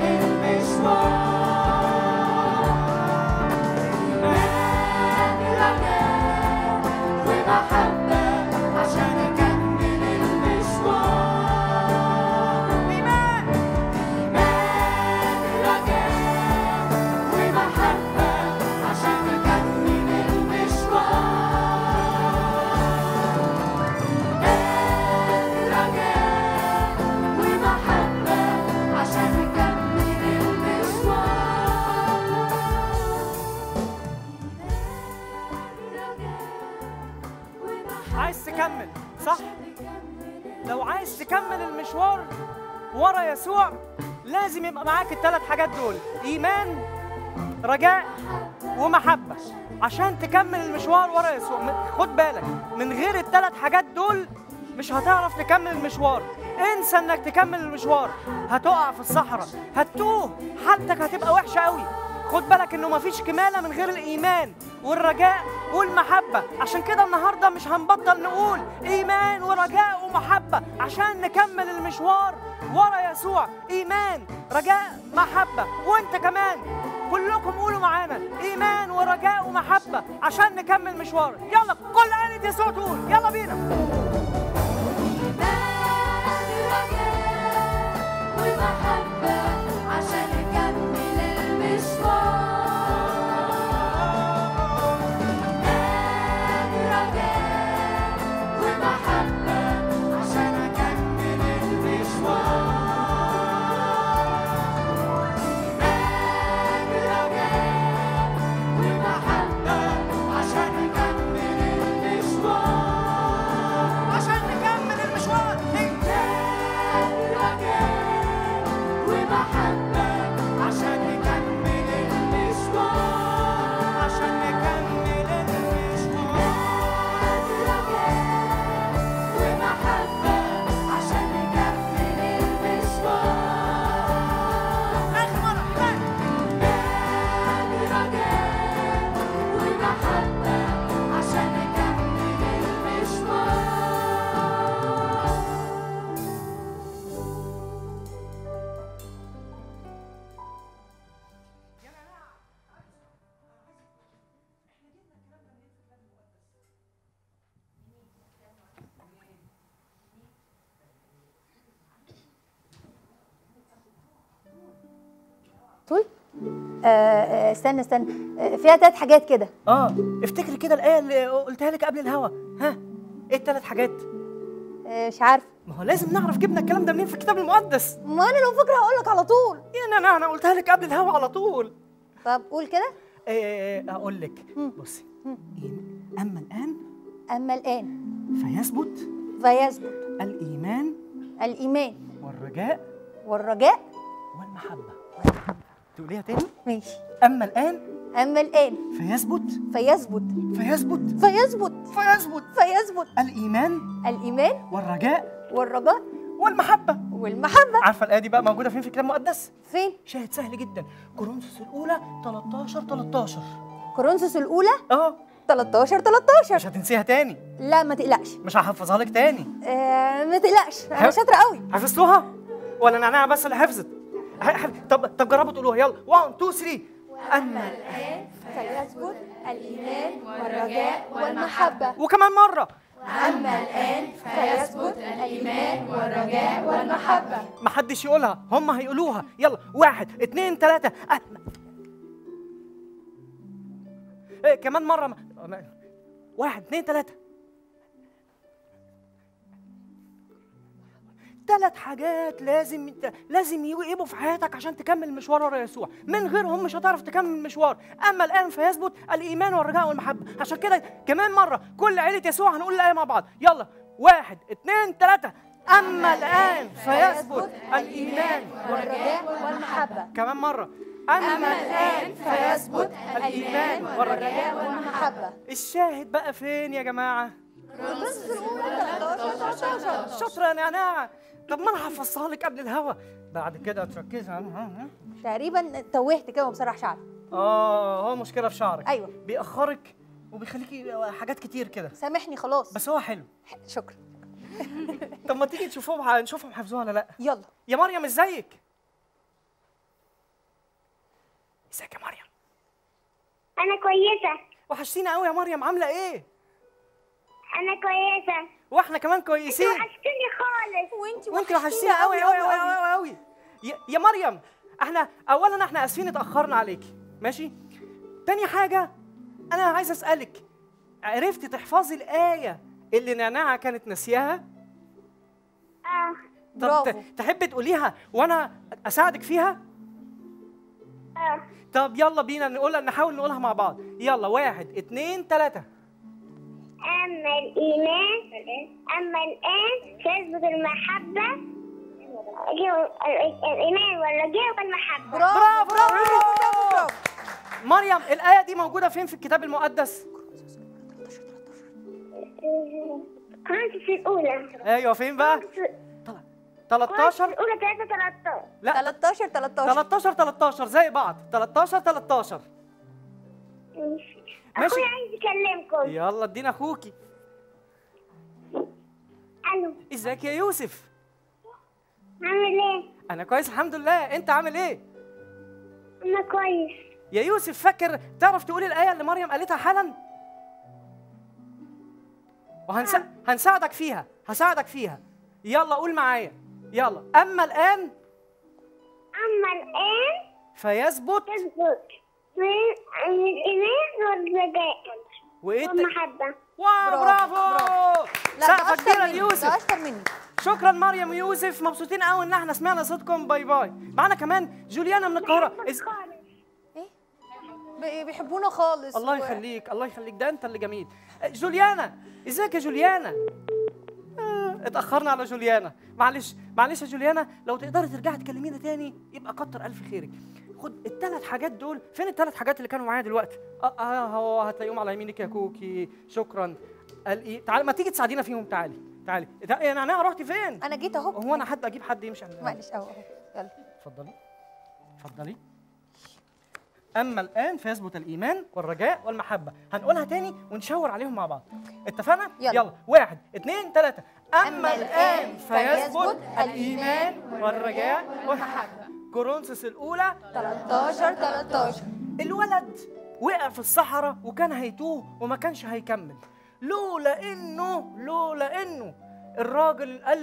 المشوار إيمان رجاء ومحبة عشان أكمل المشوار إيمان إيمان رجاء ومحبة عشان أكمل المشوار رجاء ومحبة عشان أكمل المشوار عايز تكمل صح لو عايز تكمل المشوار ورا يسوع لازم يبقى معاك الثلاث حاجات دول ايمان رجاء ومحبه عشان تكمل المشوار ورا يسوع م- خد بالك من غير الثلاث حاجات دول مش هتعرف تكمل المشوار انسى انك تكمل المشوار هتقع في الصحراء هتتوه حالتك هتبقى وحشه قوي خد بالك انه مفيش كماله من غير الايمان والرجاء والمحبه عشان كده النهارده مش هنبطل نقول ايمان ورجاء ومحبه عشان نكمل المشوار ورا يسوع ايمان رجاء محبه وانت كمان كلكم قولوا معانا ايمان ورجاء ومحبه عشان نكمل مشوار يلا كل آلة يسوع تقول يلا بينا ومحبة عشان أكمل المشوار إيمان رجاء ومحبة عشان أكمل المشوار إيمان رجاء ومحبة عشان أكمل المشوار عشان نكمل المشوار إيمان رجاء ومحبة عشان نكمل المشوار عشان نكمل المشوار رجاء ومحبة عشان نكمل المشوار آخر مرة إيمان رجاء ومحبة عشان نكمل المشوار طول آه، آه، استنى استنى آه، فيها ثلاث حاجات كده اه افتكري كده الايه اللي قلتها لك قبل الهوا ها ايه الثلاث حاجات مش عارفه ما هو لازم نعرف جبنا الكلام ده منين في الكتاب المقدس ما انا لو فاكره هقول لك على طول يعني انا انا قلتها لك قبل الهوا على طول طب قول كده إيه اقول لك بصي اما الان اما الان فيثبت فيثبت الايمان الايمان والرجاء والرجاء والمحبه تقوليها تاني ماشي اما الان اما الان فيثبت فيثبت فيثبت فيثبت فيثبت فيثبت الايمان الايمان والرجاء والرجاء والمحبه والمحبه عارفه الايه دي بقى موجوده فين في الكتاب المقدس فين شاهد سهل جدا كورنثوس الاولى 13 13 كورنثوس الاولى اه 13 13 مش هتنسيها تاني لا ما تقلقش مش هحفظها لك تاني آه ما تقلقش انا حف- شاطره قوي حفظتوها ولا نعناع بس اللي حفظت ح- ح- طب طب جربوا تقولوها يلا 1 2 3 اما الان فيثبت الايمان والرجاء والمحبه وكمان مره اما الان فيثبت الايمان والرجاء والمحبه محدش يقولها هم هيقولوها يلا واحد اتنين تلاتة أه. إيه كمان مرة م- م- واحد اتنين تلاتة ثلاث حاجات لازم لازم يبقوا في حياتك عشان تكمل المشوار ورا يسوع من غيرهم مش هتعرف تكمل المشوار اما الان فيثبت الايمان والرجاء والمحبه عشان كده كمان مره كل عيله يسوع هنقول الايه مع بعض يلا واحد اتنين تلاته اما الان فيثبت الايمان والرجاء والمحبه كمان مره اما الان فيثبت الايمان والرجاء والمحبه الشاهد بقى فين يا جماعه كورنثوس الاولى 13 13 شاطره يا نعناع طب ما انا حفظتها لك قبل الهوا بعد كده تركزي ها- ها- تقريبا توهت كده وبصراحه شعري اه هو مشكله في شعرك ايوه بيأخرك وبيخليكي حاجات كتير كده سامحني خلاص بس هو حلو شكرا طب ما تيجي تشوفوهم نشوفهم حفظوها ولا لا يلا يا مريم ازيك ازيك يا مريم أنا كويسة وحشتينا قوي يا مريم عامله ايه أنا كويسة واحنا كمان كويسين وحشتني خالص وانت وانت وحشتينا قوي قوي قوي قوي قوي يا- يا مريم احنا اولا احنا اسفين اتاخرنا عليكي ماشي تاني حاجه انا عايز اسالك عرفتي تحفظي الايه اللي نعناع كانت ناسياها آه طب برافو. ت- تحبي تقوليها وانا اساعدك فيها آه طب يلا بينا نقولها نحاول نقولها مع بعض يلا واحد اتنين تلاتة أما الإيمان أما الآن تثبت المحبة الإيمان والرجاء والمحبة برافو برافو برافو مريم الآية دي موجودة فين في الكتاب المقدس؟ كورنثوس الأولى ايوه فين بقى؟ كورنثوس 13 الأولى 3 13 لا 13 13 13 13 زي بعض 13 13 ماشي. أخويا عايز يكلمكم يلا ادينا اخوكي ألو ازيك يا يوسف؟ عامل إيه؟ انا كويس الحمد لله انت عامل ايه؟ أنا كويس يا يوسف فاكر تعرف تقول الآية اللي مريم قالتها حالا؟ وهنسا... هنساعدك فيها هساعدك فيها يلا قول معايا يلا أما الآن أما الآن فيثبت تثبت من الإيمان والرجاء وإيه الت- والمحبة واو برافو، برافو لا ده سقفة اشطر كبيرة مني ده ليوسف اشطر مني شكرا مريم ويوسف مبسوطين قوي ان احنا سمعنا صوتكم باي باي معانا كمان جوليانا من القاهرة إز... بي- بيحبونا خالص الله و- يخليك الله يخليك ده انت اللي جميل جوليانا ازيك يا جوليانا آه، اتاخرنا على جوليانا معلش معلش يا جوليانا لو تقدري ترجعي تكلمينا تاني يبقى كتر الف خيرك خد الثلاث حاجات دول فين الثلاث حاجات اللي كانوا معايا دلوقتي اه اه هو هتلاقيهم على يمينك يا كوكي شكرا قال ايه تعالي ما تيجي تساعدينا فيهم تعالي تعالي تع- يا نعناع رحتي فين انا جيت اهو هو انا حد اجيب حد يمشي عندنا معلش اهو اهو يلا اتفضلي اتفضلي اما الان فيثبت الايمان والرجاء والمحبه هنقولها تاني ونشاور عليهم مع بعض اتفقنا يلا. يلا واحد اتنين تلاته اما, أما الان الآن فيثبت فيثبت الايمان والرجاء والمحبه كورنثوس الاولى 13 13 الولد وقع في الصحراء وكان هيتوه وما كانش هيكمل لولا انه لولا انه الراجل قال له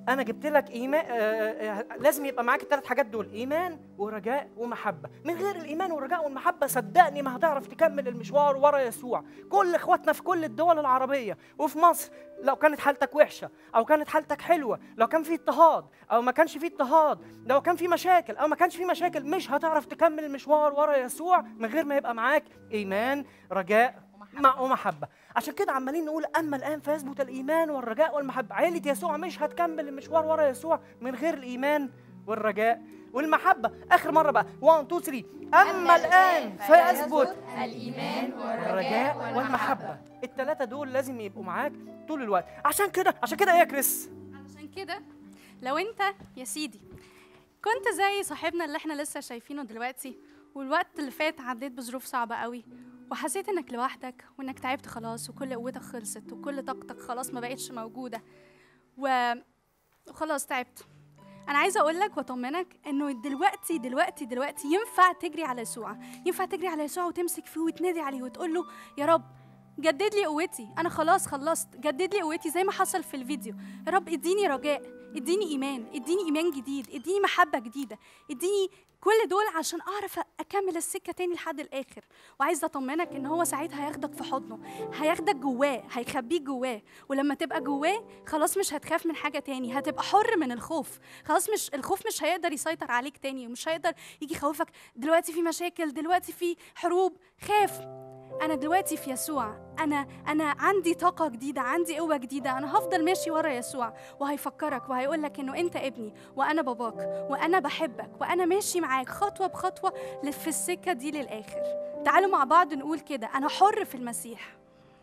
انا جبت لك ايمان آه، آه، لازم يبقى معاك الثلاث حاجات دول ايمان ورجاء ومحبه من غير الايمان والرجاء والمحبه صدقني ما هتعرف تكمل المشوار ورا يسوع كل اخواتنا في كل الدول العربيه وفي مصر لو كانت حالتك وحشه او كانت حالتك حلوه لو كان في اضطهاد او ما كانش في اضطهاد لو كان في مشاكل او ما كانش في مشاكل مش هتعرف تكمل المشوار ورا يسوع من غير ما يبقى معاك ايمان رجاء مع ومحبه عشان كده عمالين نقول اما الان فيثبت الايمان والرجاء والمحبه عيله يسوع مش هتكمل المشوار ورا يسوع من غير الايمان والرجاء والمحبه اخر مره بقى 1 2 3 اما الان فيثبت الإيمان الرجاء والمحبه الثلاثه دول لازم يبقوا معاك طول الوقت عشان كده عشان كده ايه يا كريس عشان كده لو انت يا سيدي كنت زي صاحبنا اللي احنا لسه شايفينه دلوقتي والوقت اللي فات عديت بظروف صعبة قوي وحسيت انك لوحدك وانك تعبت خلاص وكل قوتك خلصت وكل طاقتك خلاص ما بقتش موجودة و... وخلاص تعبت انا عايزه اقول لك واطمنك انه دلوقتي دلوقتي دلوقتي ينفع تجري على يسوع ينفع تجري على يسوع وتمسك فيه وتنادي عليه وتقول له يا رب جدد لي قوتي انا خلاص خلصت جدد لي قوتي زي ما حصل في الفيديو يا رب اديني رجاء اديني ايمان اديني ايمان جديد اديني محبه جديده اديني كل دول عشان اعرف اكمل السكه تاني لحد الاخر وعايزه اطمنك ان هو ساعتها هياخدك في حضنه هياخدك جواه هيخبيك جواه ولما تبقى جواه خلاص مش هتخاف من حاجه تاني هتبقى حر من الخوف خلاص مش الخوف مش هيقدر يسيطر عليك تاني ومش هيقدر يجي يخوفك دلوقتي في مشاكل دلوقتي في حروب خاف انا دلوقتي في يسوع انا انا عندي طاقه جديده عندي قوه جديده انا هفضل ماشي ورا يسوع وهيفكرك وهيقول لك انه انت ابني وانا باباك وانا بحبك وانا ماشي معاك خطوه بخطوه ل- في السكه دي للاخر تعالوا مع بعض نقول كده انا حر في المسيح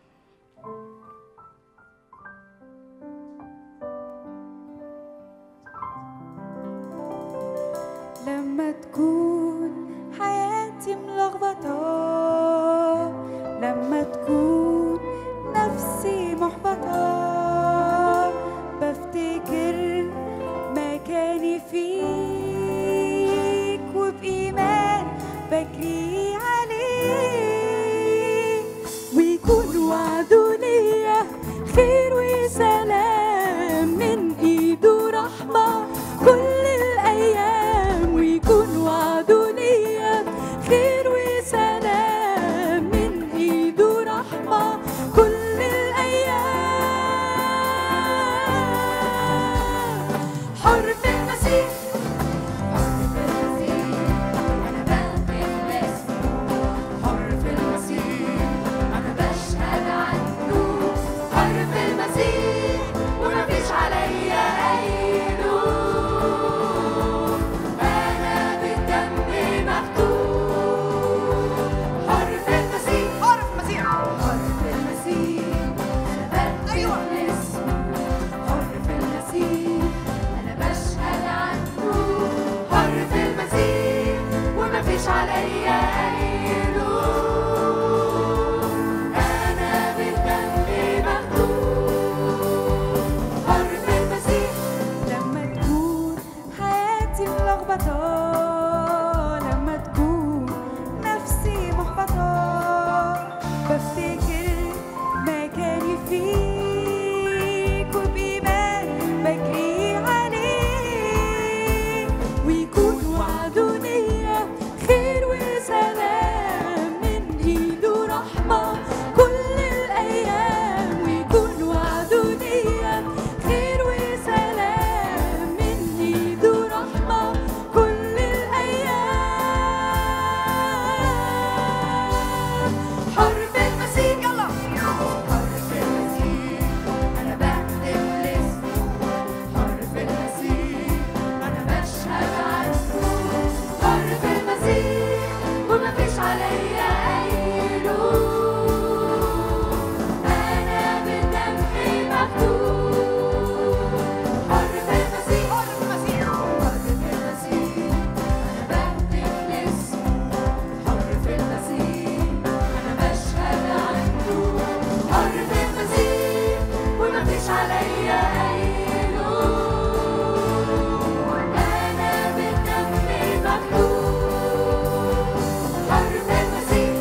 لما تكون حياتي ملخبطة لما تكون نفسي محبطة بفتكر مكاني فيك وبإيمان بجري عليك ويكون وعده ليا خير وسلام من ايده رحمة كل الأيام ويكون وعده ليا خير وسلام من ايده رحمة كل الأيام حر في المسيح حر في المسيح أنا بشهد عنه حر في المسيح ومفيش عليا أي لوم أنا بالدم مفتوح حر في المسيح حر في المسيح حر في المسيح أنا بكتب اسمه حر في المسيح أنا بشهد عنه حر في المسيح ومفيش عليا أي لوم أنا بالدم مفتوح حر في المسيح لما تكون حياتي ملخبطة لما تكون نفسي محبطة بفتكر مكاني فيك وبإيمان بجري عليك ويكون وعده ليا خير وسلام من ايده رحمة كل الأيام ويكون وعده ليا خير وسلام من ايده رحمة كل الأيام حر في المسيح يلا حر في المسيح أنا بكتب لاسمه حر في المسيح أنا بشهد عنه حر في المسيح ومفيش عليا أي لوم أنا بالدم مفتوح حر في المسيح حر في المسيح حر في المسيح أنا بكتب لاسمه حر في المسيح أنا بشهد عنه حر في المسيح ومفيش عليا أي لوم أنا بالدم مفتوح حر في المسيح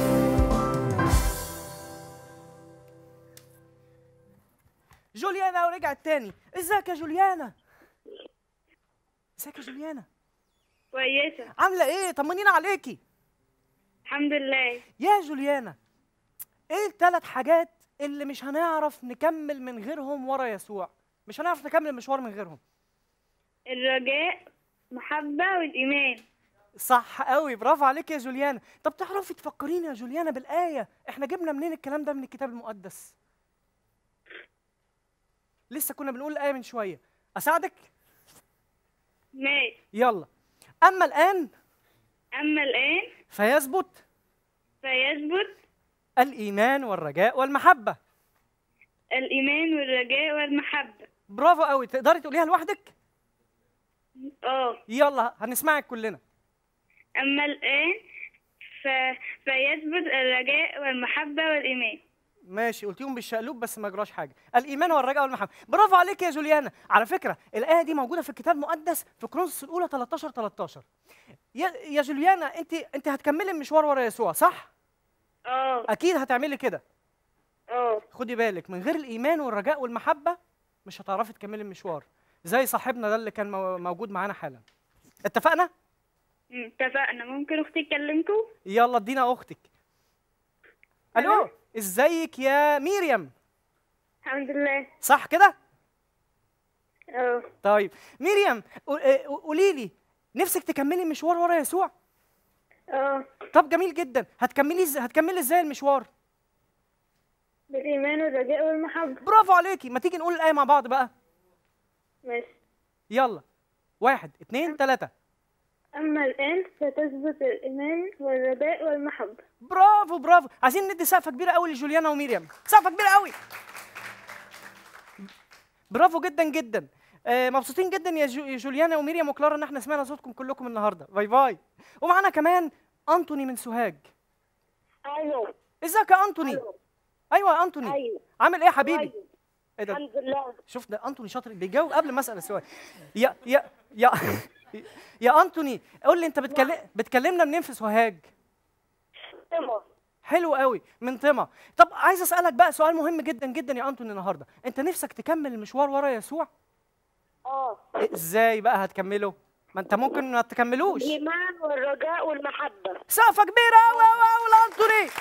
جوليانا ورجعت تاني ازيك يا جوليانا ازيك يا جوليانا كويسة عامله ايه طمنينا عليكي الحمد لله يا جوليانا ايه الثلاث حاجات اللي مش هنعرف نكمل من غيرهم ورا يسوع مش هنعرف نكمل المشوار من غيرهم الرجاء محبة والإيمان صح قوي برافو عليك يا جوليانا طب تعرفي تفكريني يا جوليانا بالآية احنا جبنا منين الكلام ده من الكتاب المقدس لسه كنا بنقول الآية من شوية أساعدك ماشي يلا أما الآن أما الآن فيثبت فيثبت الإيمان والرجاء والمحبة الإيمان والرجاء والمحبة برافو قوي تقدري تقوليها لوحدك اه يلا هنسمعك كلنا أما الآن ف... فيثبت الرجاء والمحبة والإيمان ماشي قلتيهم بالشقلوب بس ما جراش حاجه الايمان والرجاء والمحبه برافو عليك يا جوليانا على فكره الايه دي موجوده في الكتاب المقدس في كرونس الاولى 13 13 يا يا جوليانا انت انت هتكملي المشوار ورا يسوع صح اه اكيد هتعملي كده اه خدي بالك من غير الايمان والرجاء والمحبه مش هتعرفي تكملي المشوار زي صاحبنا ده اللي كان مو- موجود معانا حالا اتفقنا م، اتفقنا ممكن أختي تكلمكم يلا ادينا اختك الو ازيك يا ميريم الحمد لله صح كده اه طيب ميريم قولي لي نفسك تكملي مشوار ورا يسوع اه طب جميل جدا هتكملي ازاي هتكملي ازاي المشوار بالإيمان والرجاء والمحبة برافو عليكي ما تيجي نقول الايه مع بعض بقى ماشي يلا واحد اتنين تلاته أما الآن فتثبت الإيمان والرجاء والمحبة برافو برافو عايزين ندي سقفه كبيره قوي لجوليانا وميريم سقفه كبيره قوي برافو جدا جدا آه، مبسوطين جدا يا جو- يا جوليانا وميريم وكلارا ان احنا سمعنا صوتكم كلكم النهارده باي باي ومعانا كمان انتوني من سوهاج ايوه ازيك يا انتوني ايوه يا انتوني ايوه عامل ايه يا حبيبي كويس. ايه ده الحمد لله شوف ده انتوني شاطر بيجاوب قبل ما اسال السؤال يا يا يا يا انتوني قول لي انت بتكلم بتكلمنا منين في سوهاج تمام حلو قوي من طمع طب عايز اسالك بقى سؤال مهم جدا جدا يا انتوني النهارده انت نفسك تكمل المشوار ورا يسوع اه إيه، ازاي بقى هتكمله ما انت ممكن ما تكملوش الإيمان والرجاء والمحبة سقفه كبيره قوي قوي قوي لانتوني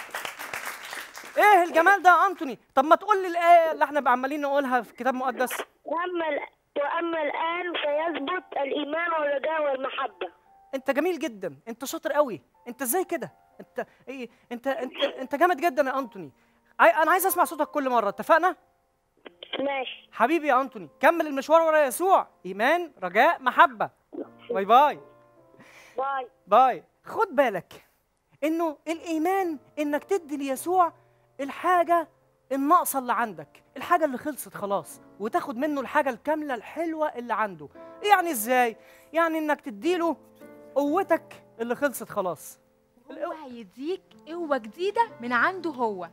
ايه الجمال ده يا انتوني طب ما تقول لي الايه اللي احنا عمالين نقولها في الكتاب المقدس وأما ال- وأما الآن فيثبت الإيمان والرجاء والمحبة انت جميل جدا انت شاطر قوي انت ازاي كده انت ايه انت انت انت جامد جدا يا انتوني عاي- انا عايز اسمع صوتك كل مره اتفقنا ماشي حبيبي يا انتوني كمل المشوار ورا يسوع ايمان رجاء محبه باي باي باي باي خد بالك انه الايمان انك تدي ليسوع الحاجه الناقصه اللي عندك الحاجه اللي خلصت خلاص وتاخد منه الحاجه الكامله الحلوه اللي عنده يعني ازاي يعني انك تديله قوتك اللي خلصت خلاص هو هيديك قوة جديدة من عنده هو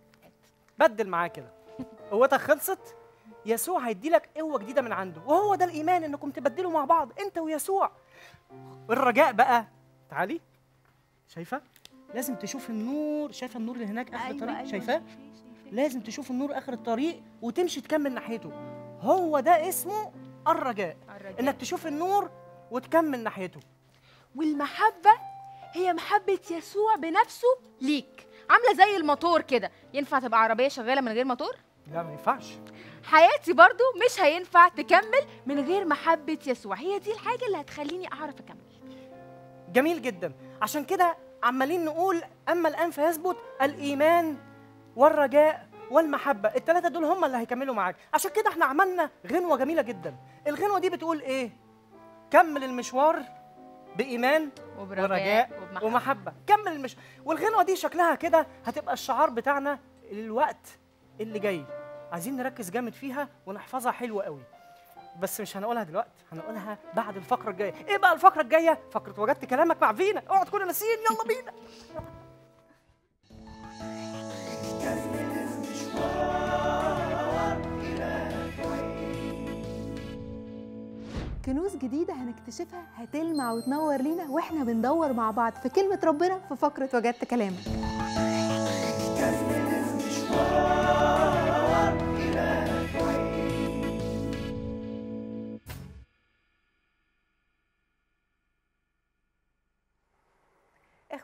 بدل معاه كده قوتك خلصت يسوع هيدي لك قوه جديده من عنده وهو ده الايمان انكم تبدلوا مع بعض انت ويسوع الرجاء بقى تعالي شايفه لازم تشوف النور شايفه النور اللي هناك اخر أيوة، الطريق أيوة، شايفاه لازم تشوف النور اخر الطريق وتمشي تكمل ناحيته هو ده اسمه الرجاء, الرجاء. انك تشوف النور وتكمل ناحيته والمحبة هي محبة يسوع بنفسه ليك عاملة زي الموتور كده ينفع تبقى عربية شغالة من غير موتور؟ لا ما ينفعش حياتي برضو مش هينفع تكمل من غير محبة يسوع هي دي الحاجة اللي هتخليني أعرف أكمل جميل جدا عشان كده عمالين نقول اما الان فيثبت الايمان والرجاء والمحبه الثلاثه دول هم اللي هيكملوا معاك عشان كده احنا عملنا غنوه جميله جدا الغنوه دي بتقول ايه كمل المشوار بايمان وبرجاء ورجاء وبمحبة. ومحبه كمل المشوار والغنوه دي شكلها كده هتبقى الشعار بتاعنا للوقت اللي جاي عايزين نركز جامد فيها ونحفظها حلوه قوي بس مش هنقولها دلوقتي هنقولها بعد الفقره الجايه ايه بقى الفقره الجايه فقره وجدت كلامك مع فينا اوعى تكونوا ناسيين يلا بينا كنوز جديدة هنكتشفها هتلمع وتنور لينا واحنا بندور مع بعض في كلمة ربنا في فقرة وجدت كلامك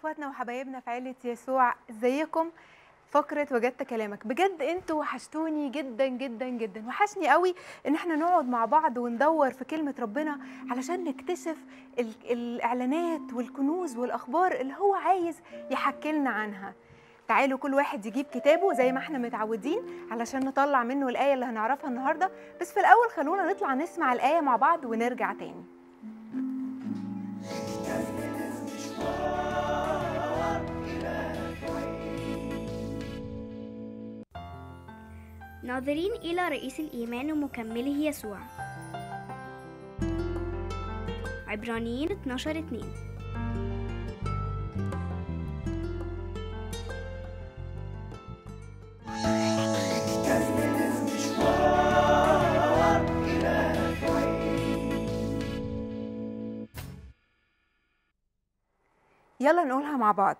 اخواتنا وحبايبنا في عيله يسوع ازيكم فقرة وجدت كلامك بجد انتوا وحشتوني جدا جدا جدا وحشني قوي ان احنا نقعد مع بعض وندور في كلمة ربنا علشان نكتشف ال- الاعلانات والكنوز والاخبار اللي هو عايز يحكي لنا عنها تعالوا كل واحد يجيب كتابه زي ما احنا متعودين علشان نطلع منه الآية اللي هنعرفها النهاردة بس في الأول خلونا نطلع نسمع الآية مع بعض ونرجع تاني ناظرين إلى رئيس الإيمان ومكمله يسوع عبرانيين 12 2 يلا نقولها مع بعض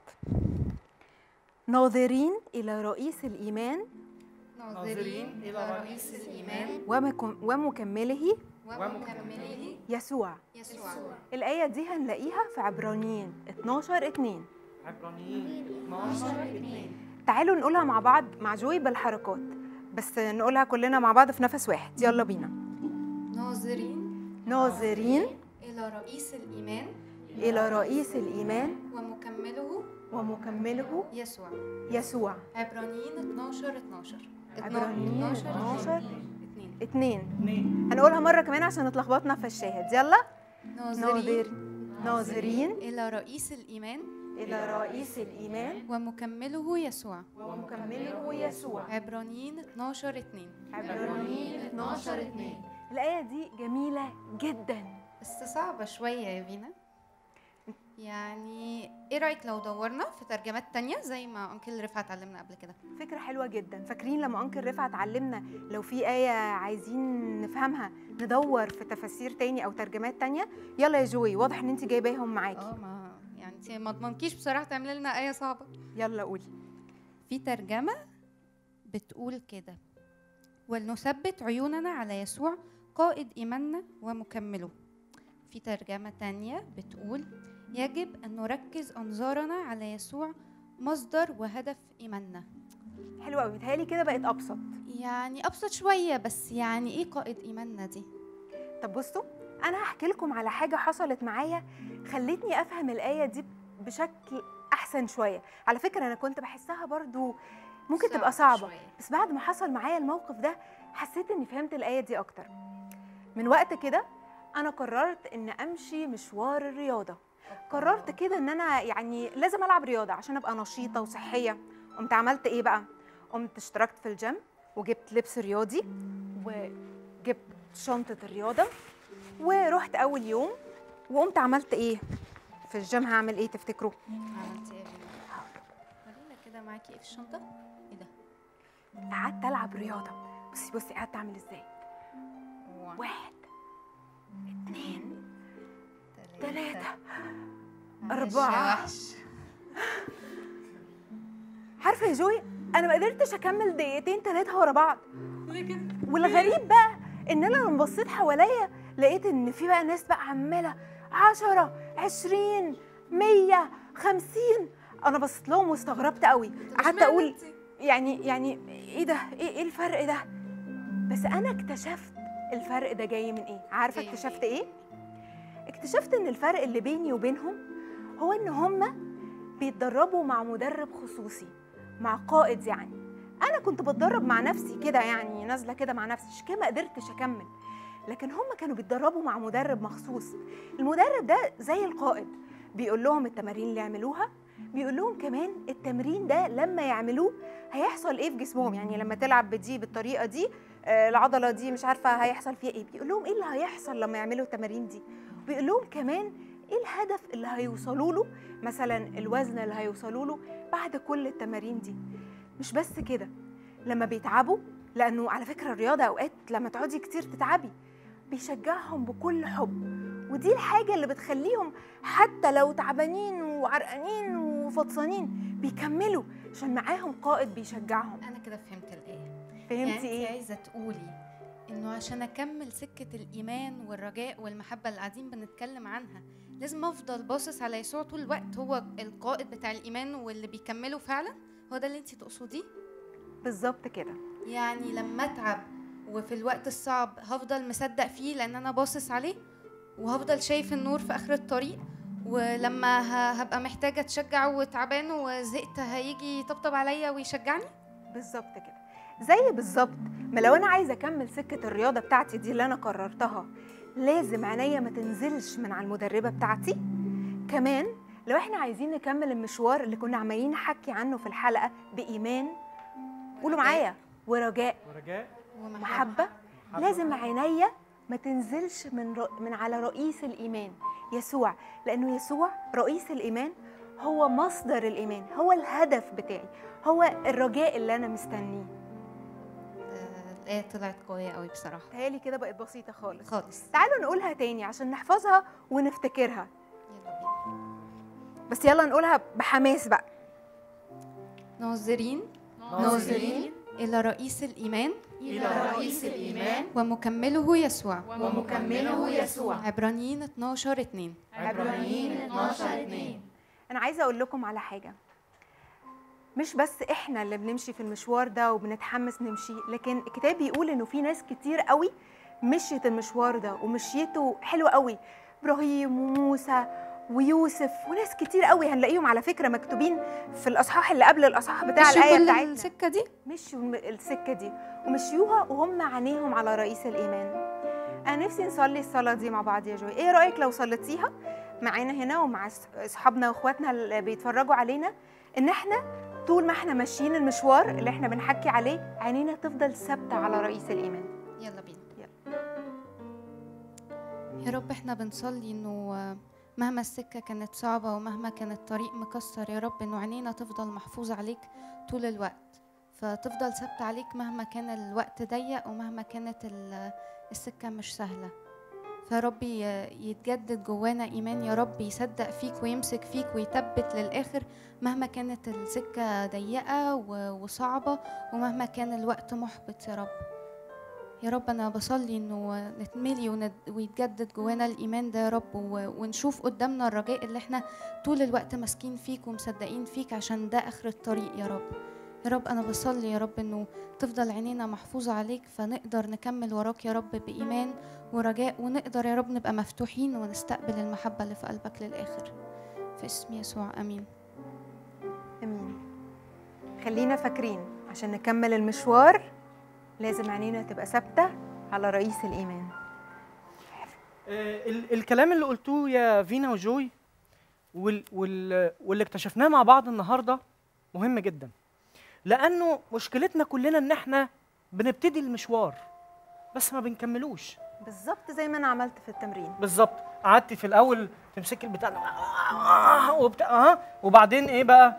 ناظرين إلى رئيس الإيمان ناظرين إلى رئيس الإيمان ومكم- ومكمله ومكمله يسوع يسوع الآية دي هنلاقيها في عبرانيين 12 2 عبرانيين 12 2 تعالوا نقولها مع بعض مع جوي بالحركات بس نقولها كلنا مع بعض في نفس واحد يلا بينا ناظرين ناظرين إلى رئيس الإيمان إلى رئيس الإيمان ومكمله ومكمله يسوع يسوع عبرانيين 12 12 عبرانيين 12 2 2 هنقولها مرة كمان عشان اتلخبطنا في الشاهد يلا ناظرين ناظرين إلى رئيس الإيمان إلى رئيس الإيمان ومكمله يسوع ومكمله يسوع عبرانيين 12 2 عبرانيين 12 2 الآية دي جميلة جدا بس صعبة شوية يا فينا يعني ايه رأيك لو دورنا في ترجمات تانية زي ما انكل رفعت علمنا قبل كده فكرة حلوة جدا فاكرين لما أنكل رفعت علمنا لو في آية عايزين نفهمها ندور في تفاسير تاني أو ترجمات تانية يلا يا جوي واضح إن أنت جايباهم معاكي اه ما يعني انت ما تضمنكيش بصراحة تعملي لنا آية صعبة يلا قولي في ترجمة بتقول كده ولنثبت عيوننا على يسوع قائد إيماننا ومكمله في ترجمة تانية بتقول يجب أن نركز أنظارنا على يسوع مصدر وهدف إيماننا حلوة قوي متهيألي كده بقت أبسط يعني أبسط شوية بس يعني إيه قائد إيماننا دي؟ طب بصوا أنا هحكي لكم على حاجة حصلت معايا خلتني أفهم الآية دي بشكل أحسن شوية على فكرة أنا كنت بحسها برضو ممكن صعبة تبقى صعبة شوية. بس بعد ما حصل معايا الموقف ده حسيت إني فهمت الآية دي أكتر من وقت كده أنا قررت إن أمشي مشوار الرياضة قررت كده إن أنا يعني لازم ألعب رياضة عشان أبقى نشيطة وصحية قمت عملت إيه بقى؟ قمت اشتركت في الجيم وجبت لبس رياضي وجبت شنطة الرياضة ورحت أول يوم وقمت عملت إيه؟ في الجيم هعمل إيه تفتكروا؟ عملتي إيه؟ ورينا كده معاكي إيه في الشنطة؟ إيه ده؟ قعدت ألعب رياضة بصي بصي قعدت أعمل إزاي؟ واحد اتنين تلاتة أربعة عارفة يا جوي أنا ما قدرتش أكمل دقيقتين تلاتة ورا بعض والغريب بقى إن أنا لما بصيت حواليا لقيت إن في بقى ناس بقى عمالة عشرة عشرين مية خمسين أنا بصيت لهم واستغربت قوي قعدت أقول يعني يعني إيه ده؟ إيه, إيه الفرق ده؟ بس أنا اكتشفت الفرق ده جاي من إيه؟ عارفة جاي من اكتشفت إيه؟ اكتشفت ان الفرق اللي بيني وبينهم هو ان هما بيتدربوا مع مدرب خصوصي مع قائد يعني انا كنت بتدرب مع نفسي كده يعني نازله كده مع نفسي عشان كده ما قدرتش اكمل لكن هما كانوا بيتدربوا مع مدرب مخصوص المدرب ده زي القائد بيقول لهم التمارين اللي يعملوها بيقول لهم كمان التمرين ده لما يعملوه هيحصل ايه في جسمهم يعني لما تلعب بدي بالطريقه دي آه، العضله دي مش عارفه هيحصل فيها ايه بيقول لهم ايه اللي هيحصل لما يعملوا التمارين دي بيقول لهم كمان ايه الهدف اللي هيوصلوا له مثلا الوزن اللي هيوصلوا له بعد كل التمارين دي مش بس كده لما بيتعبوا لانه على فكره الرياضه اوقات لما تقعدي كتير تتعبي بيشجعهم بكل حب ودي الحاجه اللي بتخليهم حتى لو تعبانين وعرقانين وفطسانين بيكملوا عشان معاهم قائد بيشجعهم انا كده فهمت الايه فهمتي يعني انت ايه عايزه تقولي انه عشان اكمل سكه الايمان والرجاء والمحبه اللي قاعدين بنتكلم عنها لازم افضل باصص على يسوع طول الوقت هو القائد بتاع الايمان واللي بيكمله فعلا هو ده اللي انت تقصديه بالظبط كده يعني لما اتعب وفي الوقت الصعب هفضل مصدق فيه لان انا باصص عليه وهفضل شايف النور في اخر الطريق ولما ه- هبقى محتاجه اتشجع وتعبان وزهقت هيجي يطبطب عليا ويشجعني بالظبط كده زي بالظبط ما لو انا عايزه اكمل سكه الرياضه بتاعتي دي اللي انا قررتها لازم عينيا ما تنزلش من على المدربه بتاعتي كمان لو احنا عايزين نكمل المشوار اللي كنا عمالين نحكي عنه في الحلقه بايمان قولوا معايا ورجاء ورجاء ومحبه لازم عينيا ما تنزلش من ر... من على رئيس الايمان يسوع لانه يسوع رئيس الايمان هو مصدر الايمان هو الهدف بتاعي هو الرجاء اللي انا مستنيه الايه طلعت قويه قوي بصراحه تهيألي كده بقت بسيطه خالص خالص تعالوا نقولها تاني عشان نحفظها ونفتكرها بس يلا نقولها بحماس بقى ناظرين ناظرين إلى رئيس الإيمان إلى رئيس الإيمان ومكمله يسوع ومكمله يسوع. عبرانيين 12 2 عبرانيين 12 2 انا عايزه اقول لكم على حاجه مش بس احنا اللي بنمشي في المشوار ده وبنتحمس نمشي لكن الكتاب بيقول انه في ناس كتير قوي مشيت المشوار ده ومشيته حلو قوي ابراهيم وموسى ويوسف وناس كتير قوي هنلاقيهم على فكره مكتوبين في الاصحاح اللي قبل الاصحاح بتاع مشوا الايه كل بتاعتنا السكه دي مشوا الم- السكه دي ومشيوها وهم عينيهم على رئيس الايمان انا نفسي نصلي الصلاه دي مع بعض يا جوي ايه رايك لو صليتيها معانا هنا ومع أص- اصحابنا واخواتنا اللي بيتفرجوا علينا ان احنا طول ما احنا ماشيين المشوار اللي احنا بنحكي عليه عينينا تفضل ثابته على رئيس الايمان يلا بينا يا رب احنا بنصلي انه آه، مهما السكة كانت صعبة ومهما كان الطريق مكسر يا رب انه عينينا تفضل محفوظة عليك طول الوقت فتفضل ثابتة عليك مهما كان الوقت ضيق ومهما كانت ال- السكة مش سهلة فيا رب ي- يتجدد جوانا إيمان يا رب يصدق فيك ويمسك فيك ويثبت للآخر مهما كانت السكة ضيقة و- وصعبة ومهما كان الوقت محبط يا رب يا رب أنا بصلي إنه نتملي وند- ويتجدد جوانا الإيمان ده يا رب و- ونشوف قدامنا الرجاء اللي إحنا طول الوقت ماسكين فيك ومصدقين فيك عشان ده آخر الطريق يا رب يا رب أنا بصلي يا رب إنه تفضل عينينا محفوظة عليك فنقدر نكمل وراك يا رب بإيمان ورجاء ونقدر يا رب نبقى مفتوحين ونستقبل المحبة اللي في قلبك للآخر في اسم يسوع آمين امين خلينا فاكرين عشان نكمل المشوار لازم عينينا تبقى ثابته على رئيس الايمان آه، ال- الكلام اللي قلتوه يا فينا وجوي وال وال واللي اكتشفناه مع بعض النهارده مهم جدا لانه مشكلتنا كلنا ان احنا بنبتدي المشوار بس ما بنكملوش بالظبط زي ما انا عملت في التمرين بالظبط قعدتي في الاول تمسكي البتاع آه، وبتاع اه وبعدين ايه بقى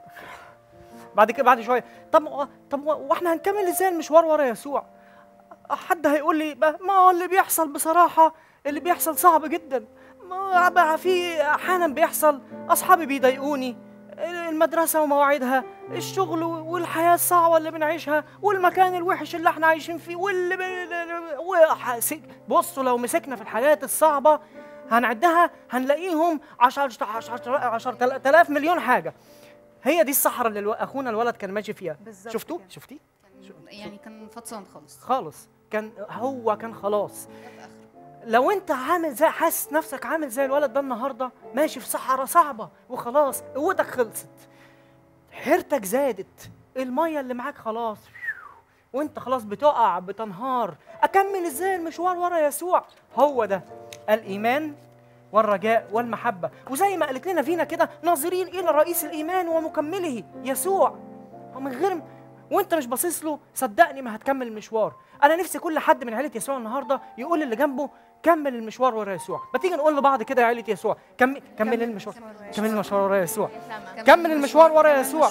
بعد كده بعد شويه طب طب واحنا هنكمل ازاي المشوار ورا يسوع حد هيقول لي بقى ما هو اللي بيحصل بصراحه اللي بيحصل صعب جدا ما بقى في احيانا بيحصل اصحابي بيضايقوني المدرسة ومواعيدها الشغل والحياة الصعبة اللي بنعيشها والمكان الوحش اللي احنا عايشين فيه واللي بي... وح- س- بصوا لو مسكنا في الحاجات الصعبة هنعدها هنلاقيهم عشر عشر عشر, عشر تل- تلاف مليون حاجة هي دي الصحراء اللي الو- اخونا الولد كان ماشي فيها بالظبط شفتوه شفتيه يعني كان فطسان خالص خالص كان هو كان خلاص لو انت عامل زي حاسس نفسك عامل زي الولد ده النهارده ماشي في صحراء صعبه وخلاص قوتك خلصت حيرتك زادت الميه اللي معاك خلاص وانت خلاص بتقع بتنهار اكمل ازاي المشوار ورا يسوع هو ده الايمان والرجاء والمحبه وزي ما قالت لنا فينا كده ناظرين الى رئيس الايمان ومكمله يسوع ومن غير وانت مش باصص له صدقني ما هتكمل المشوار انا نفسي كل حد من عيله يسوع النهارده يقول اللي جنبه كمل المشوار ورا يسوع ما تيجي نقول لبعض كده يا عيله يسوع كمل كمل المشوار كمل المشوار ورا يسوع كمل المشوار ورا يسوع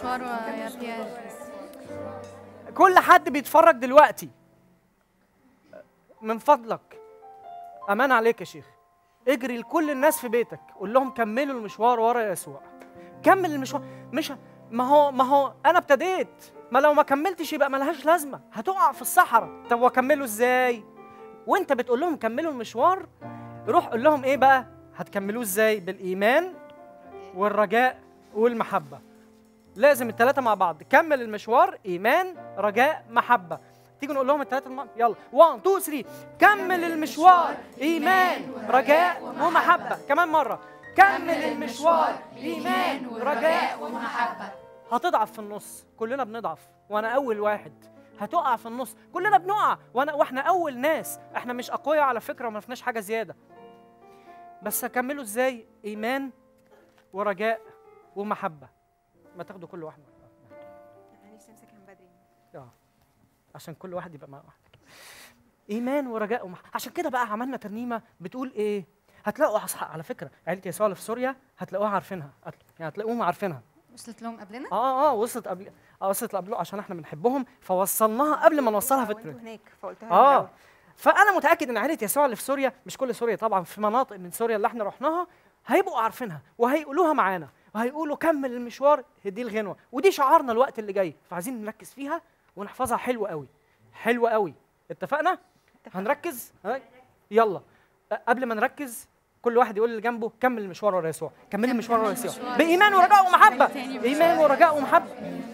كل حد بيتفرج دلوقتي من فضلك امان عليك يا شيخ اجري لكل الناس في بيتك قول لهم كملوا المشوار ورا يسوع كمل المشوار مش ما هو ما هو انا ابتديت ما لو ما كملتش يبقى ملهاش لازمه هتقع في الصحراء طب واكمله ازاي وانت بتقول لهم كملوا المشوار روح قول لهم ايه بقى هتكملوه ازاي بالايمان والرجاء والمحبه لازم الثلاثه مع بعض كمل المشوار ايمان رجاء محبه تيجي نقول لهم الثلاثه مع... يلا 1 2 3 كمل المشوار ايمان رجاء ومحبه كمان مره كمل المشوار ايمان رجاء ومحبة هتضعف في النص كلنا بنضعف وانا اول واحد هتقع في النص كلنا بنقع وانا واحنا اول ناس احنا مش اقوياء على فكره وما فيناش حاجه زياده بس هكمله ازاي ايمان ورجاء ومحبه ما تاخدوا كل واحد انا نفسي امسكها من بدري اه عشان كل واحد يبقى مع واحد ايمان ورجاء ومح... عشان كده بقى عملنا ترنيمه بتقول ايه هتلاقوا أصح... على فكره عيله يسوع اللي في سوريا هتلاقوها عارفينها هت- يعني هتلاقوهم عارفينها وصلت لهم قبلنا اه اه وصلت قبل اه وصلت قبله عشان احنا بنحبهم فوصلناها قبل ما نوصلها في وانتوا الترند هناك فقلتها اه الأول. فانا متاكد ان عيله يسوع اللي في سوريا مش كل سوريا طبعا في مناطق من سوريا اللي احنا رحناها هيبقوا عارفينها وهيقولوها معانا وهيقولوا كمل المشوار هي دي الغنوه ودي شعارنا الوقت اللي جاي فعايزين نركز فيها ونحفظها حلو قوي حلو قوي اتفقنا هنركز هنركز؟ يلا أ- قبل ما نركز كل واحد يقول اللي جنبه كمل المشوار ورا يسوع كمل المشوار ورا يسوع بايمان ورجاء ومحبه ايمان ورجاء ومحبه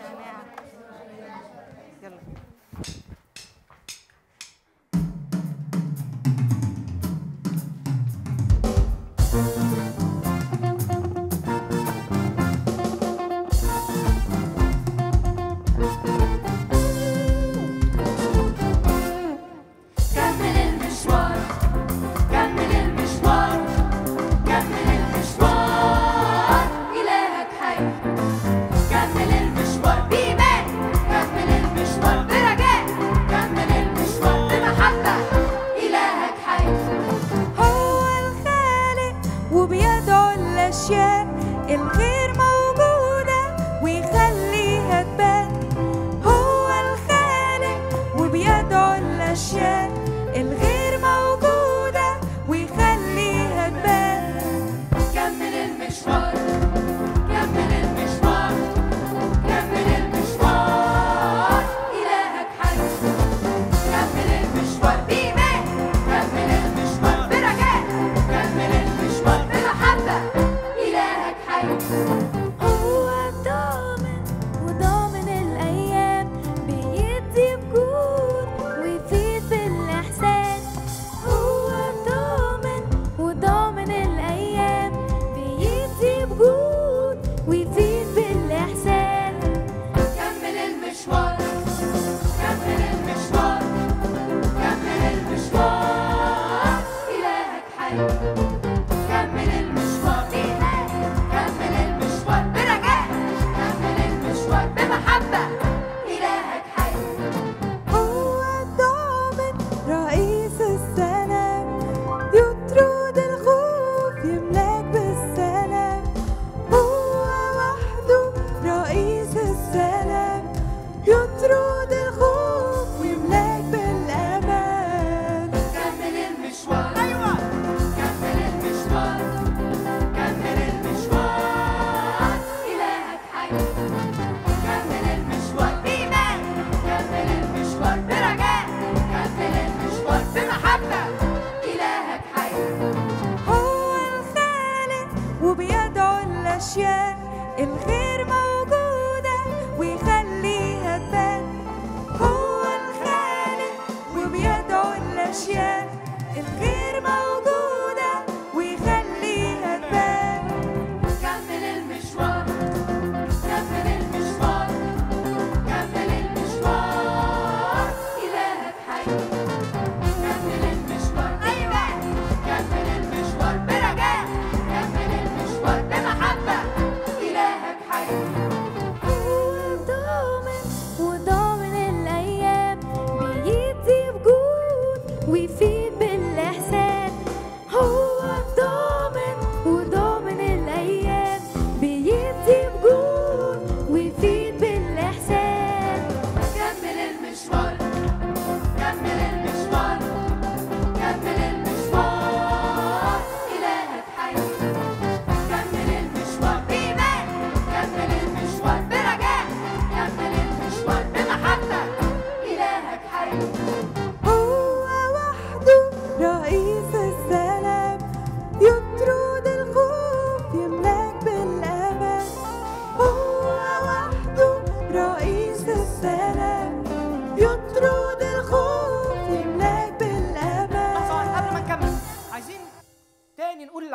كمل المشوار كمل المشوار كمل المشوار إلهك حي كمل المشوار بإيمان كمل المشوار برجاء كمل المشوار بمحبة إلهك حي هو الخالق وبيدعو الأشياء الغير موجودة ويخليها تبان هو الخالق وبيدعو الأشياء الغير موجودة ويخليها تبان كمل المشوار كمل المشوار كمل المشوار إلهك حي كمل المشوار بإيمان كمل المشوار برجاء كمل المشوار بمحبة إلهك حي هو ضامن وضامن الأيام بيدي بجود ويفيد بالإحسان هو ضامن وضامن الأيام بيدي بجود ويفيد بالإحسان كمل المشوار كمل المشوار كمل المشوار إلهك حي كمل المشوار بإيمان كمل المشوار برجاء كمل المشوار بمحبة إلهك حي هو ضامن رئيس السلام يطرد الخوف يملاك بالسلام هو وحده رئيس السلام يطرد الخوف ويملاك بالأمان كمل المشوار أيوة كمل المشوار كمل المشوار إلهك حي كمل المشوار بإيمان كمل المشوار برجاء كمل المشوار بمحبة إلهك حي هو الخالق وبيدعو الأشياء الغير موجودة ويخليها تبان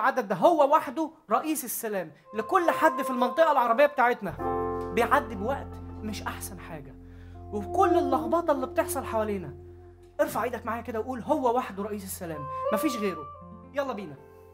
العدد ده هو وحده رئيس السلام لكل حد في المنطقه العربيه بتاعتنا بيعدي بوقت مش احسن حاجه وكل اللخبطه اللي بتحصل حوالينا ارفع ايدك معايا كده وقول هو وحده رئيس السلام مفيش غيره يلا بينا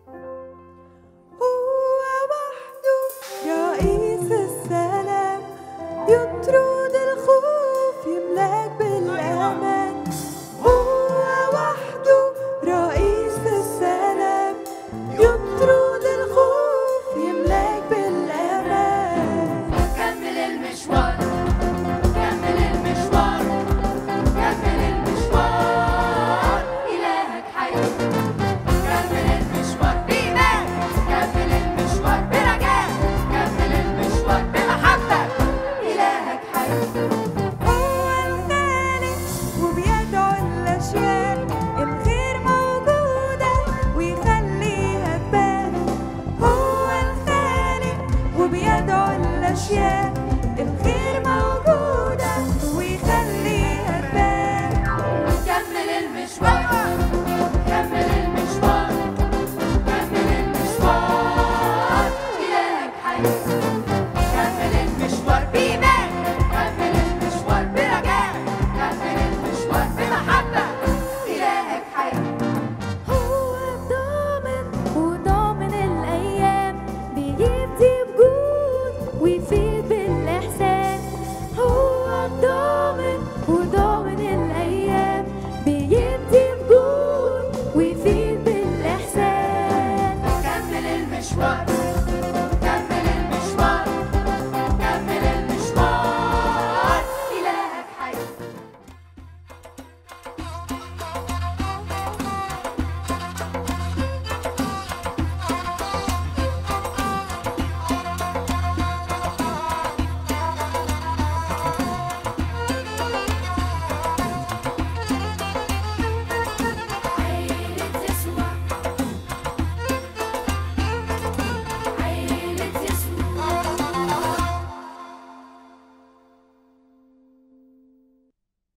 رئيس السلام يطرد الخوف يملاك بالأمان هو وحده رئيس السلام يطرد الخوف يملاك بالأمان كمل المشوار كمل المشوار كمل المشوار إلهك حي كمل المشوار بإيمان كمل المشوار برجاء كمل المشوار بمحبة إلهك حي